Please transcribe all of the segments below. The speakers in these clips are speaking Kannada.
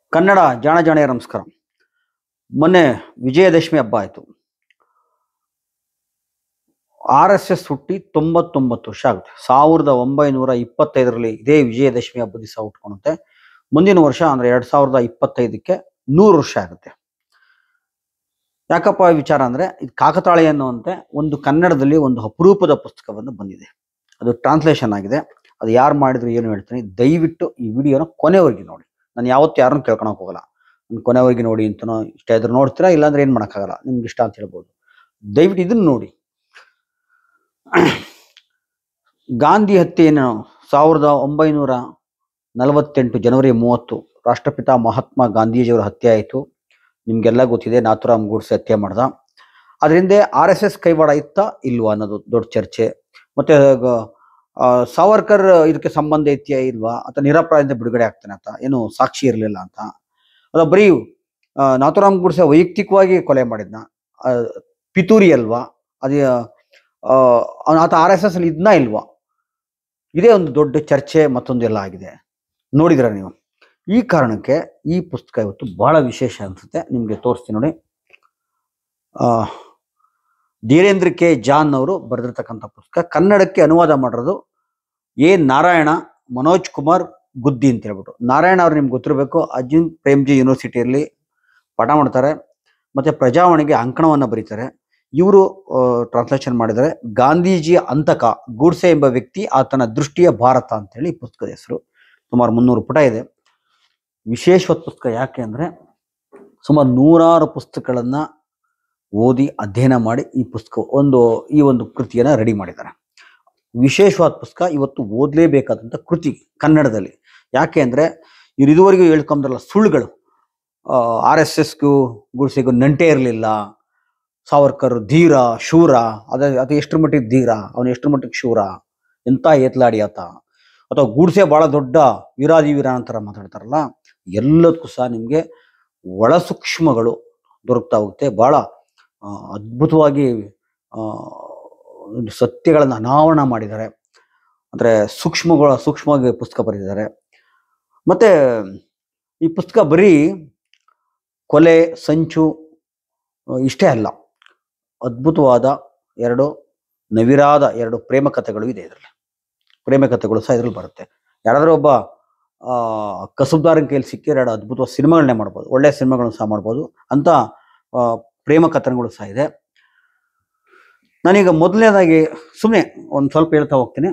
ಕನ್ನಡ ಜಾಣ ಜಾಣೆಯ ನಮಸ್ಕಾರ ಮೊನ್ನೆ ವಿಜಯದಶಮಿ ಹಬ್ಬ ಆಯಿತು ಆರ್ ಎಸ್ ಎಸ್ ಹುಟ್ಟಿ ತೊಂಬತ್ತೊಂಬತ್ತು ವರ್ಷ ಆಗುತ್ತೆ ಸಾವಿರದ ಒಂಬೈನೂರ ಇಪ್ಪತ್ತೈದರಲ್ಲಿ ಇದೇ ವಿಜಯದಶಮಿ ಹಬ್ಬದ ದಿವಸ ಹುಟ್ಕೊಳುತ್ತೆ ಮುಂದಿನ ವರ್ಷ ಅಂದ್ರೆ ಎರಡ್ ಸಾವಿರದ ಇಪ್ಪತ್ತೈದಕ್ಕೆ ನೂರು ವರ್ಷ ಆಗುತ್ತೆ ಯಾಕಪ್ಪ ಈ ವಿಚಾರ ಅಂದ್ರೆ ಇದು ಕಾಕತಾಳಿ ಅನ್ನುವಂತೆ ಒಂದು ಕನ್ನಡದಲ್ಲಿ ಒಂದು ಅಪರೂಪದ ಪುಸ್ತಕವನ್ನು ಬಂದಿದೆ ಅದು ಟ್ರಾನ್ಸ್ಲೇಷನ್ ಆಗಿದೆ ಅದು ಯಾರು ಮಾಡಿದ್ರು ಏನು ಹೇಳ್ತೀನಿ ದಯವಿಟ್ಟು ಈ ವಿಡಿಯೋನ ಕೊನೆವರೆಗೆ ನೋಡಿ ನಾನು ಯಾವತ್ತೂ ಯಾರನ್ನು ಕೇಳ್ಕೊಳಕ್ ಹೋಗಲ್ಲ ನಾನು ಕೊನೆವರೆಗೆ ನೋಡಿ ಅಂತನೋ ಇಷ್ಟ ಇದ್ರೆ ನೋಡ್ತೀರಾ ಇಲ್ಲಾಂದ್ರೆ ಏನು ಮಾಡೋಕ್ಕಾಗಲ್ಲ ನಿಮ್ಗೆ ಇಷ್ಟ ಅಂತ ಹೇಳ್ಬೋದು ದಯವಿಟ್ಟು ಇದನ್ನ ನೋಡಿ ಗಾಂಧಿ ಹತ್ಯೆಯನ್ನು ಸಾವಿರದ ಒಂಬೈನೂರ ನಲವತ್ತೆಂಟು ಜನವರಿ ಮೂವತ್ತು ರಾಷ್ಟ್ರಪಿತ ಮಹಾತ್ಮ ಗಾಂಧೀಜಿಯವರ ಹತ್ಯೆ ಆಯಿತು ನಿಮ್ಗೆಲ್ಲ ಗೊತ್ತಿದೆ ನಾಥುರಾಮ್ ಗೂಡ್ಸೆ ಹತ್ಯೆ ಮಾಡ್ದ ಅದರಿಂದ ಆರ್ ಎಸ್ ಎಸ್ ಕೈವಾಡ ಇತ್ತ ಇಲ್ವಾ ಅನ್ನೋದು ದೊಡ್ಡ ಚರ್ಚೆ ಮತ್ತೆ ಗ- ಆ, ಸಾವರ್ಕರ್ ಇದಕ್ಕೆ ಸಂಬಂಧ ಇದೆಯಾ ಇಲ್ವಾ ಅಥವಾ ನಿರಪರಾಧದಿಂದ ಬಿಡುಗಡೆ ಆಗ್ತಾನೆ ಅಂತ ಏನು ಸಾಕ್ಷಿ ಇರಲಿಲ್ಲ ಅಂತ ಅದ ಬರೀ ಆ, ನಾಥುರಾಮ್ ಗೂಡ್ಸೆ ವೈಯಕ್ತಿಕವಾಗಿ ಕೊಲೆ ಮಾಡಿದ್ನ ಆ, ಪಿತೂರಿ ಅಲ್ವಾ ಅದೇ ಆ, ಆತ ಆರ್ ಎಸ್ ಎಸ್ ಅಲ್ಲಿ ಇದ್ನಾ ಇಲ್ವಾ ಇದೇ ಒಂದು ದೊಡ್ಡ ಚರ್ಚೆ ಮತ್ತೊಂದೆಲ್ಲ ಆಗಿದೆ ನೋಡಿದ್ರ ನೀವು ಈ ಕಾರಣಕ್ಕೆ ಈ ಪುಸ್ತಕ ಇವತ್ತು ಬಹಳ ವಿಶೇಷ ಅನ್ಸುತ್ತೆ ನಿಮ್ಗೆ ತೋರಿಸ್ತೀನಿ ನೋಡಿ ಆ ಧೀರೇಂದ್ರ ಕೆ ಜಾನ್ ಅವರು ಬರೆದಿರ್ತಕ್ಕಂಥ ಪುಸ್ತಕ ಕನ್ನಡಕ್ಕೆ ಅನುವಾದ ಮಾಡಿರೋದು ಎ ನಾರಾಯಣ ಮನೋಜ್ ಕುಮಾರ್ ಗುದ್ದಿ ಅಂತ ಹೇಳ್ಬಿಟ್ಟು ನಾರಾಯಣ ಅವ್ರು ನಿಮ್ಗೆ ಗೊತ್ತಿರಬೇಕು ಅರ್ಜುನ್ ಪ್ರೇಮ್ಜಿ ಯೂನಿವರ್ಸಿಟಿಯಲ್ಲಿ ಪಾಠ ಮಾಡ್ತಾರೆ ಮತ್ತೆ ಪ್ರಜಾವಾಣಿಗೆ ಅಂಕಣವನ್ನ ಬರೀತಾರೆ ಇವರು ಟ್ರಾನ್ಸ್ಲೇಷನ್ ಮಾಡಿದ್ದಾರೆ ಗಾಂಧೀಜಿಯ ಅಂತಕ ಗೂಡ್ಸೆ ಎಂಬ ವ್ಯಕ್ತಿ ಆತನ ದೃಷ್ಟಿಯ ಭಾರತ ಅಂತ ಹೇಳಿ ಈ ಪುಸ್ತಕದ ಹೆಸರು ಸುಮಾರು ಮುನ್ನೂರು ಪುಟ ಇದೆ ವಿಶೇಷವಾದ ಪುಸ್ತಕ ಯಾಕೆ ಅಂದ್ರೆ ಸುಮಾರು ನೂರಾರು ಪುಸ್ತಕಗಳನ್ನ ಓದಿ ಅಧ್ಯಯನ ಮಾಡಿ ಈ ಪುಸ್ತಕ ಒಂದು ಈ ಒಂದು ಕೃತಿಯನ್ನ ರೆಡಿ ಮಾಡಿದ್ದಾರೆ ವಿಶೇಷವಾದ ಪುಸ್ತಕ ಇವತ್ತು ಓದಲೇಬೇಕಾದಂಥ ಕೃತಿ ಕನ್ನಡದಲ್ಲಿ ಯಾಕೆ ಅಂದ್ರೆ ಇವ್ರು ಇದುವರೆಗೂ ಹೇಳ್ಕೊಂಡ್ರಲ್ಲ ಸುಳ್ಳುಗಳು ಆರ್ ಎಸ್ ಎಸ್ಗೂ ಗುಡ್ಸೆಗೂ ನಂಟೇ ಇರಲಿಲ್ಲ ಸಾವರ್ಕರ್ ಧೀರ ಶೂರ ಅದ ಅದು ಎಷ್ಟರ ಮಟ್ಟಿಗೆ ಧೀರ ಅವನು ಎಷ್ಟರ ಮಟ್ಟಿಗೆ ಶೂರ ಎಂತ ಏತ್ಲಾಡಿ ಆತ ಅಥವಾ ಗೂಡ್ಸೆ ಬಹಳ ದೊಡ್ಡ ವೀರಾದಿ ವೀರ ಅಂತಾರ ಮಾತಾಡ್ತಾರಲ್ಲ ಎಲ್ಲದಕ್ಕೂ ಸಹ ನಿಮಗೆ ಒಳ ಸೂಕ್ಷ್ಮಗಳು ದೊರಕ್ತಾ ಹೋಗುತ್ತೆ ಬಹಳ ಆ, ಅದ್ಭುತವಾಗಿ ಆ, ಒಂದು ಸತ್ಯಗಳನ್ನು ಅನಾವರಣ ಮಾಡಿದ್ದಾರೆ ಅಂದ್ರೆ ಸೂಕ್ಷ್ಮಗಳ ಸೂಕ್ಷ್ಮವಾಗಿ ಪುಸ್ತಕ ಬರೆದಿದ್ದಾರೆ ಮತ್ತೆ ಈ ಪುಸ್ತಕ ಬರೀ ಕೊಲೆ ಸಂಚು ಆ, ಇಷ್ಟೇ ಅಲ್ಲ ಅದ್ಭುತವಾದ ಎರಡು ನವಿರಾದ ಎರಡು ಪ್ರೇಮ ಕಥೆಗಳು ಇದೆ ಇದರಲ್ಲಿ ಪ್ರೇಮ ಕಥೆಗಳು ಸಹ ಇದ್ರಲ್ಲಿ ಬರುತ್ತೆ ಯಾರಾದ್ರೂ ಒಬ್ಬ ಆ ಕಸುಬ್ದಾರನ ಕೈಯಲ್ಲಿ ಸಿಕ್ಕಿ ಎರಡು ಅದ್ಭುತವಾದ ಸಿನಿಮಾಗಳನ್ನೇ ಮಾಡ್ಬೋದು ಒಳ್ಳೆಯ ಸಿನಿಮಾಗಳನ್ನು ಸಹ ಮಾಡ್ಬೋದು ಅಂತ ಆ, ಪ್ರೇಮ ಕಥನಗಳು ಸಹ ಇದೆ ನಾನೀಗ ಮೊದಲನೇದಾಗಿ ಸುಮ್ಮನೆ ಒಂದು ಸ್ವಲ್ಪ ಹೇಳ್ತಾ ಹೋಗ್ತೀನಿ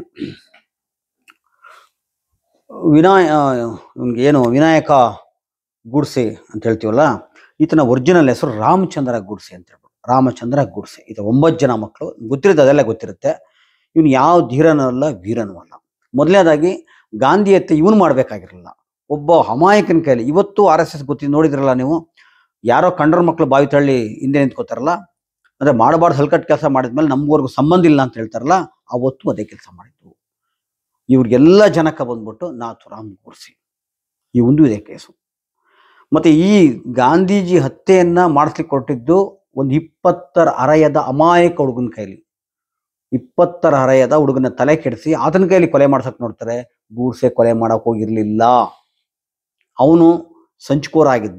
ವಿನಾಯ ಇವ್ನಿಗೆ ಏನು ವಿನಾಯಕ ಗುಡ್ಸೆ ಅಂತ ಹೇಳ್ತೀವಲ್ಲ ಈತನ ಒರಿಜಿನಲ್ ಹೆಸರು ರಾಮಚಂದ್ರ ಗುಡ್ಸೆ ಅಂತ ಹೇಳ್ಬಿಟ್ಟು ರಾಮಚಂದ್ರ ಗುಡ್ಸೆ ಈತ ಒಂಬತ್ತು ಜನ ಮಕ್ಕಳು ಗೊತ್ತಿರುತ್ತೆ ಅದೆಲ್ಲ ಗೊತ್ತಿರುತ್ತೆ ಇವನು ಯಾವ ಧೀರನೂ ಅಲ್ಲ ವೀರನೂ ಅಲ್ಲ ಮೊದಲನೇದಾಗಿ ಗಾಂಧಿ ಹತ್ಯೆ ಇವನು ಮಾಡ್ಬೇಕಾಗಿರಲಿಲ್ಲ ಒಬ್ಬ ಅಮಾಯಕನ ಕೈಲಿ ಇವತ್ತು ಆರ್ ಎಸ್ ಎಸ್ ಗೊತ್ತಿ ನೋಡಿದ್ರಲ್ಲ ನೀವು ಯಾರೋ ಕಂಡ್ರ ಮಕ್ಕಳು ಬಾವಿ ತಳ್ಳಿ ಹಿಂದೆ ನಿಂತ್ಕೋತಾರಲ್ಲ ಅಂದ್ರೆ ಮಾಡಬಾರ್ದು ಹಲ್ಕಟ್ ಕೆಲಸ ಮಾಡಿದ್ಮೇಲೆ ನಮ್ವರೆಗೂ ಸಂಬಂಧ ಇಲ್ಲ ಅಂತ ಹೇಳ್ತಾರಲ್ಲ ಅವತ್ತು ಅದೇ ಕೆಲಸ ಮಾಡಿದ್ದು ಇವ್ರಿಗೆಲ್ಲ ಜನಕ ಬಂದ್ಬಿಟ್ಟು ನಾಥುರಾಮ್ ಗೋಡ್ಸೆ ಈ ಒಂದು ಇದೆ ಕೇಸು ಮತ್ತೆ ಈ ಗಾಂಧೀಜಿ ಹತ್ಯೆಯನ್ನ ಮಾಡಿಸ್ಲಿಕ್ಕೆ ಕೊಟ್ಟಿದ್ದು ಒಂದು ಇಪ್ಪತ್ತರ ಅರಯದ ಅಮಾಯಕ ಹುಡುಗನ ಕೈಲಿ ಇಪ್ಪತ್ತರ ಹರೆಯದ ಹುಡುಗನ ತಲೆ ಕೆಡಿಸಿ ಆತನ ಕೈಲಿ ಕೊಲೆ ಮಾಡ್ಸಕ್ ನೋಡ್ತಾರೆ ಗೂಡ್ಸೆ ಕೊಲೆ ಮಾಡಕ್ ಹೋಗಿರ್ಲಿಲ್ಲ ಅವನು ಸಂಚುಕೋರ ಆಗಿದ್ದ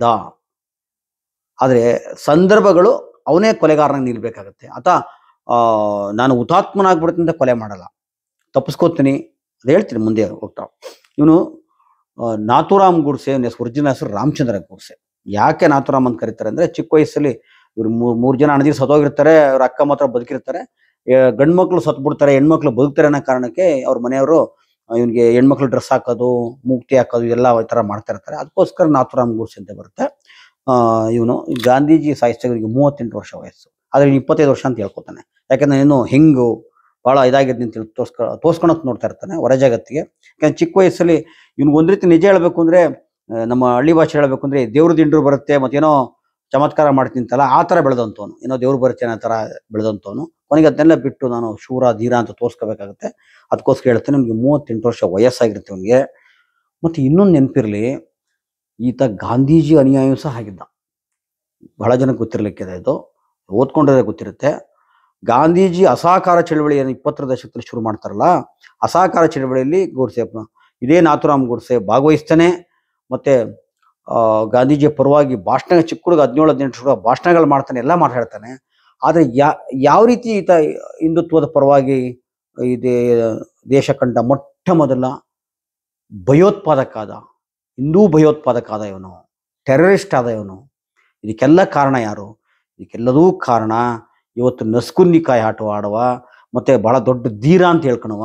ಆದ್ರೆ ಸಂದರ್ಭಗಳು ಅವನೇ ಕೊಲೆಗಾರನಾಗಿ ನಿಲ್ಬೇಕಾಗತ್ತೆ ಆತ ಆ ನಾನು ಹುತಾತ್ಮನಾಗ್ಬಿಡ್ತೀನಿ ಅಂತ ಕೊಲೆ ಮಾಡಲ್ಲ ತಪ್ಪಿಸ್ಕೋತೀನಿ ಅದು ಹೇಳ್ತೀನಿ ಮುಂದೆ ಹೋಗ್ತಾ ಇವನು ನಾಥುರಾಮ್ ಗುಡ್ಸೆ ಒರಿಜಿನಲ್ ಹೆಸರು ರಾಮಚಂದ್ರ ಗುಡ್ಸೆ ಯಾಕೆ ನಾಥುರಾಮ್ ಅಂತ ಕರೀತಾರೆ ಅಂದ್ರೆ ಚಿಕ್ಕ ವಯಸ್ಸಲ್ಲಿ ಇವ್ರು ಮೂರ್ ಮೂರ್ ಜನ ಅಣದಿರು ಸತ್ತೋಗಿರ್ತಾರೆ ಅವ್ರ ಅಕ್ಕ ಮಾತ್ರ ಬದುಕಿರ್ತಾರೆ ಗಂಡು ಮಕ್ಳು ಸತ್ ಬಿಡ್ತಾರೆ ಹೆಣ್ಮಕ್ಳು ಬದುಕ್ತಾರೆ ಅನ್ನೋ ಕಾರಣಕ್ಕೆ ಅವ್ರ ಮನೆಯವರು ಇವನಿಗೆ ಹೆಣ್ಮಕ್ಳು ಡ್ರೆಸ್ ಹಾಕೋದು ಮೂಗ್ತಿ ಹಾಕೋದು ಎಲ್ಲ ಈ ತರ ಮಾಡ್ತಾ ಇರ್ತಾರೆ ಅದಕ್ಕೋಸ್ಕರ ನಾಥುರಾಮ್ ಗೂಡ್ಸ್ ಅಂತ ಬರುತ್ತೆ ಆ ಇವನು ಗಾಂಧೀಜಿ ಸಾಯಿಸಿದವರಿಗೆ ಮೂವತ್ತೆಂಟು ವರ್ಷ ವಯಸ್ಸು ಆದ್ರೆ ಇವ್ನು ಇಪ್ಪತ್ತೈದು ವರ್ಷ ಅಂತ ಹೇಳ್ಕೊತಾನೆ ಯಾಕಂದ್ರೆ ಏನು ಹೆಂಗು ಬಹಳ ಇದಾಗಿದ್ದು ಅಂತ ಹೇಳಿ ತೋರ್ಸ್ಕೊ ತೋರ್ಸ್ಕೊಳಕ್ ನೋಡ್ತಾ ಇರ್ತಾನೆ ಹೊರ ಜಗತ್ತಿಗೆ ಯಾಕಂದ್ರೆ ಚಿಕ್ಕ ವಯಸ್ಸಲ್ಲಿ ಇವ್ನಿಗೆ ಒಂದ್ ರೀತಿ ನಿಜ ಹೇಳ್ಬೇಕು ಅಂದ್ರೆ ಆ, ನಮ್ಮ ಹಳ್ಳಿ ಭಾಷೆ ಹೇಳ್ಬೇಕು ಅಂದ್ರೆ ದೇವ್ರ ದಿಂಡ್ರು ಬರುತ್ತೆ ಮತ್ತೇನೋ ಚಮತ್ಕಾರ ಮಾಡ್ತಿಂತಲ್ಲ ಆ ತರ ಬೆಳೆದಂತವನು ಏನೋ ದೇವ್ರು ಬರುತ್ತೆ ಅನ್ನೋ ತರ ಬೆಳೆದಂತವನು ಕೊನೆಗೆ ಅದನ್ನೆಲ್ಲ ಬಿಟ್ಟು ನಾನು ಶೂರ ಧೀರ ಅಂತ ತೋರ್ಸ್ಕೋಬೇಕಾಗತ್ತೆ ಅದಕ್ಕೋಸ್ಕರ ಹೇಳ್ತೇನೆ ನಿಮ್ಗೆ ಮೂವತ್ತೆಂಟು ವರ್ಷ ವಯಸ್ಸಾಗಿರುತ್ತೆ ಅವನಿಗೆ ಮತ್ತೆ ಇನ್ನೊಂದು ನೆನಪಿರ್ಲಿ ಈತ ಗಾಂಧೀಜಿ ಅನುಯಾಯಿಯೂ ಸಹ ಆಗಿದ್ದ ಬಹಳ ಜನಕ್ಕೆ ಗೊತ್ತಿರ್ಲಿಕ್ಕಿದೆ ಇದು ಓದ್ಕೊಂಡ್ರೆ ಗೊತ್ತಿರುತ್ತೆ ಗಾಂಧೀಜಿ ಅಸಹಕಾರ ಚಳವಳಿಯನ್ನು ಇಪ್ಪತ್ತರ ದಶಕದಲ್ಲಿ ಶುರು ಮಾಡ್ತಾರಲ್ಲ ಅಸಹಕಾರ ಚಳವಳಿಯಲ್ಲಿ ಗೋಡ್ಸೆ ಇದೇ ನಾಥುರಾಮ್ ಗೋಡ್ಸೆ ಭಾಗವಹಿಸ್ತಾನೆ ಮತ್ತೆ ಆ, ಗಾಂಧೀಜಿಯ ಪರವಾಗಿ ಭಾಷಣ ಚಿಕ್ಕ ಹುಡುಗ ಹದಿನೇಳು ಹದಿನೆಂಟು ಹುಡುಗ ಭಾಷಣಗಳು ಮಾಡ್ತಾನೆ ಎಲ್ಲ ಮಾತಾಡ್ತಾನೆ ಆದರೆ ಯಾ ಯಾವ ರೀತಿ ಈತ ಹಿಂದುತ್ವದ ಪರವಾಗಿ ಇದೆ ದೇಶ ಕಂಡ ಮೊಟ್ಟ ಮೊದಲ ಭಯೋತ್ಪಾದಕ ಆದ ಹಿಂದೂ ಭಯೋತ್ಪಾದಕ ಆದ ಇವನು ಟೆರರಿಸ್ಟ್ ಆದ ಇವನು ಇದಕ್ಕೆಲ್ಲ ಕಾರಣ ಯಾರು ಇದಕ್ಕೆಲ್ಲದೂ ಕಾರಣ ಇವತ್ತು ನಸ್ಕುನ್ನಿಕಾಯಿ ಆಟ ಆಡುವ ಮತ್ತೆ ಬಹಳ ದೊಡ್ಡ ಧೀರ ಅಂತ ಹೇಳ್ಕೊಳವ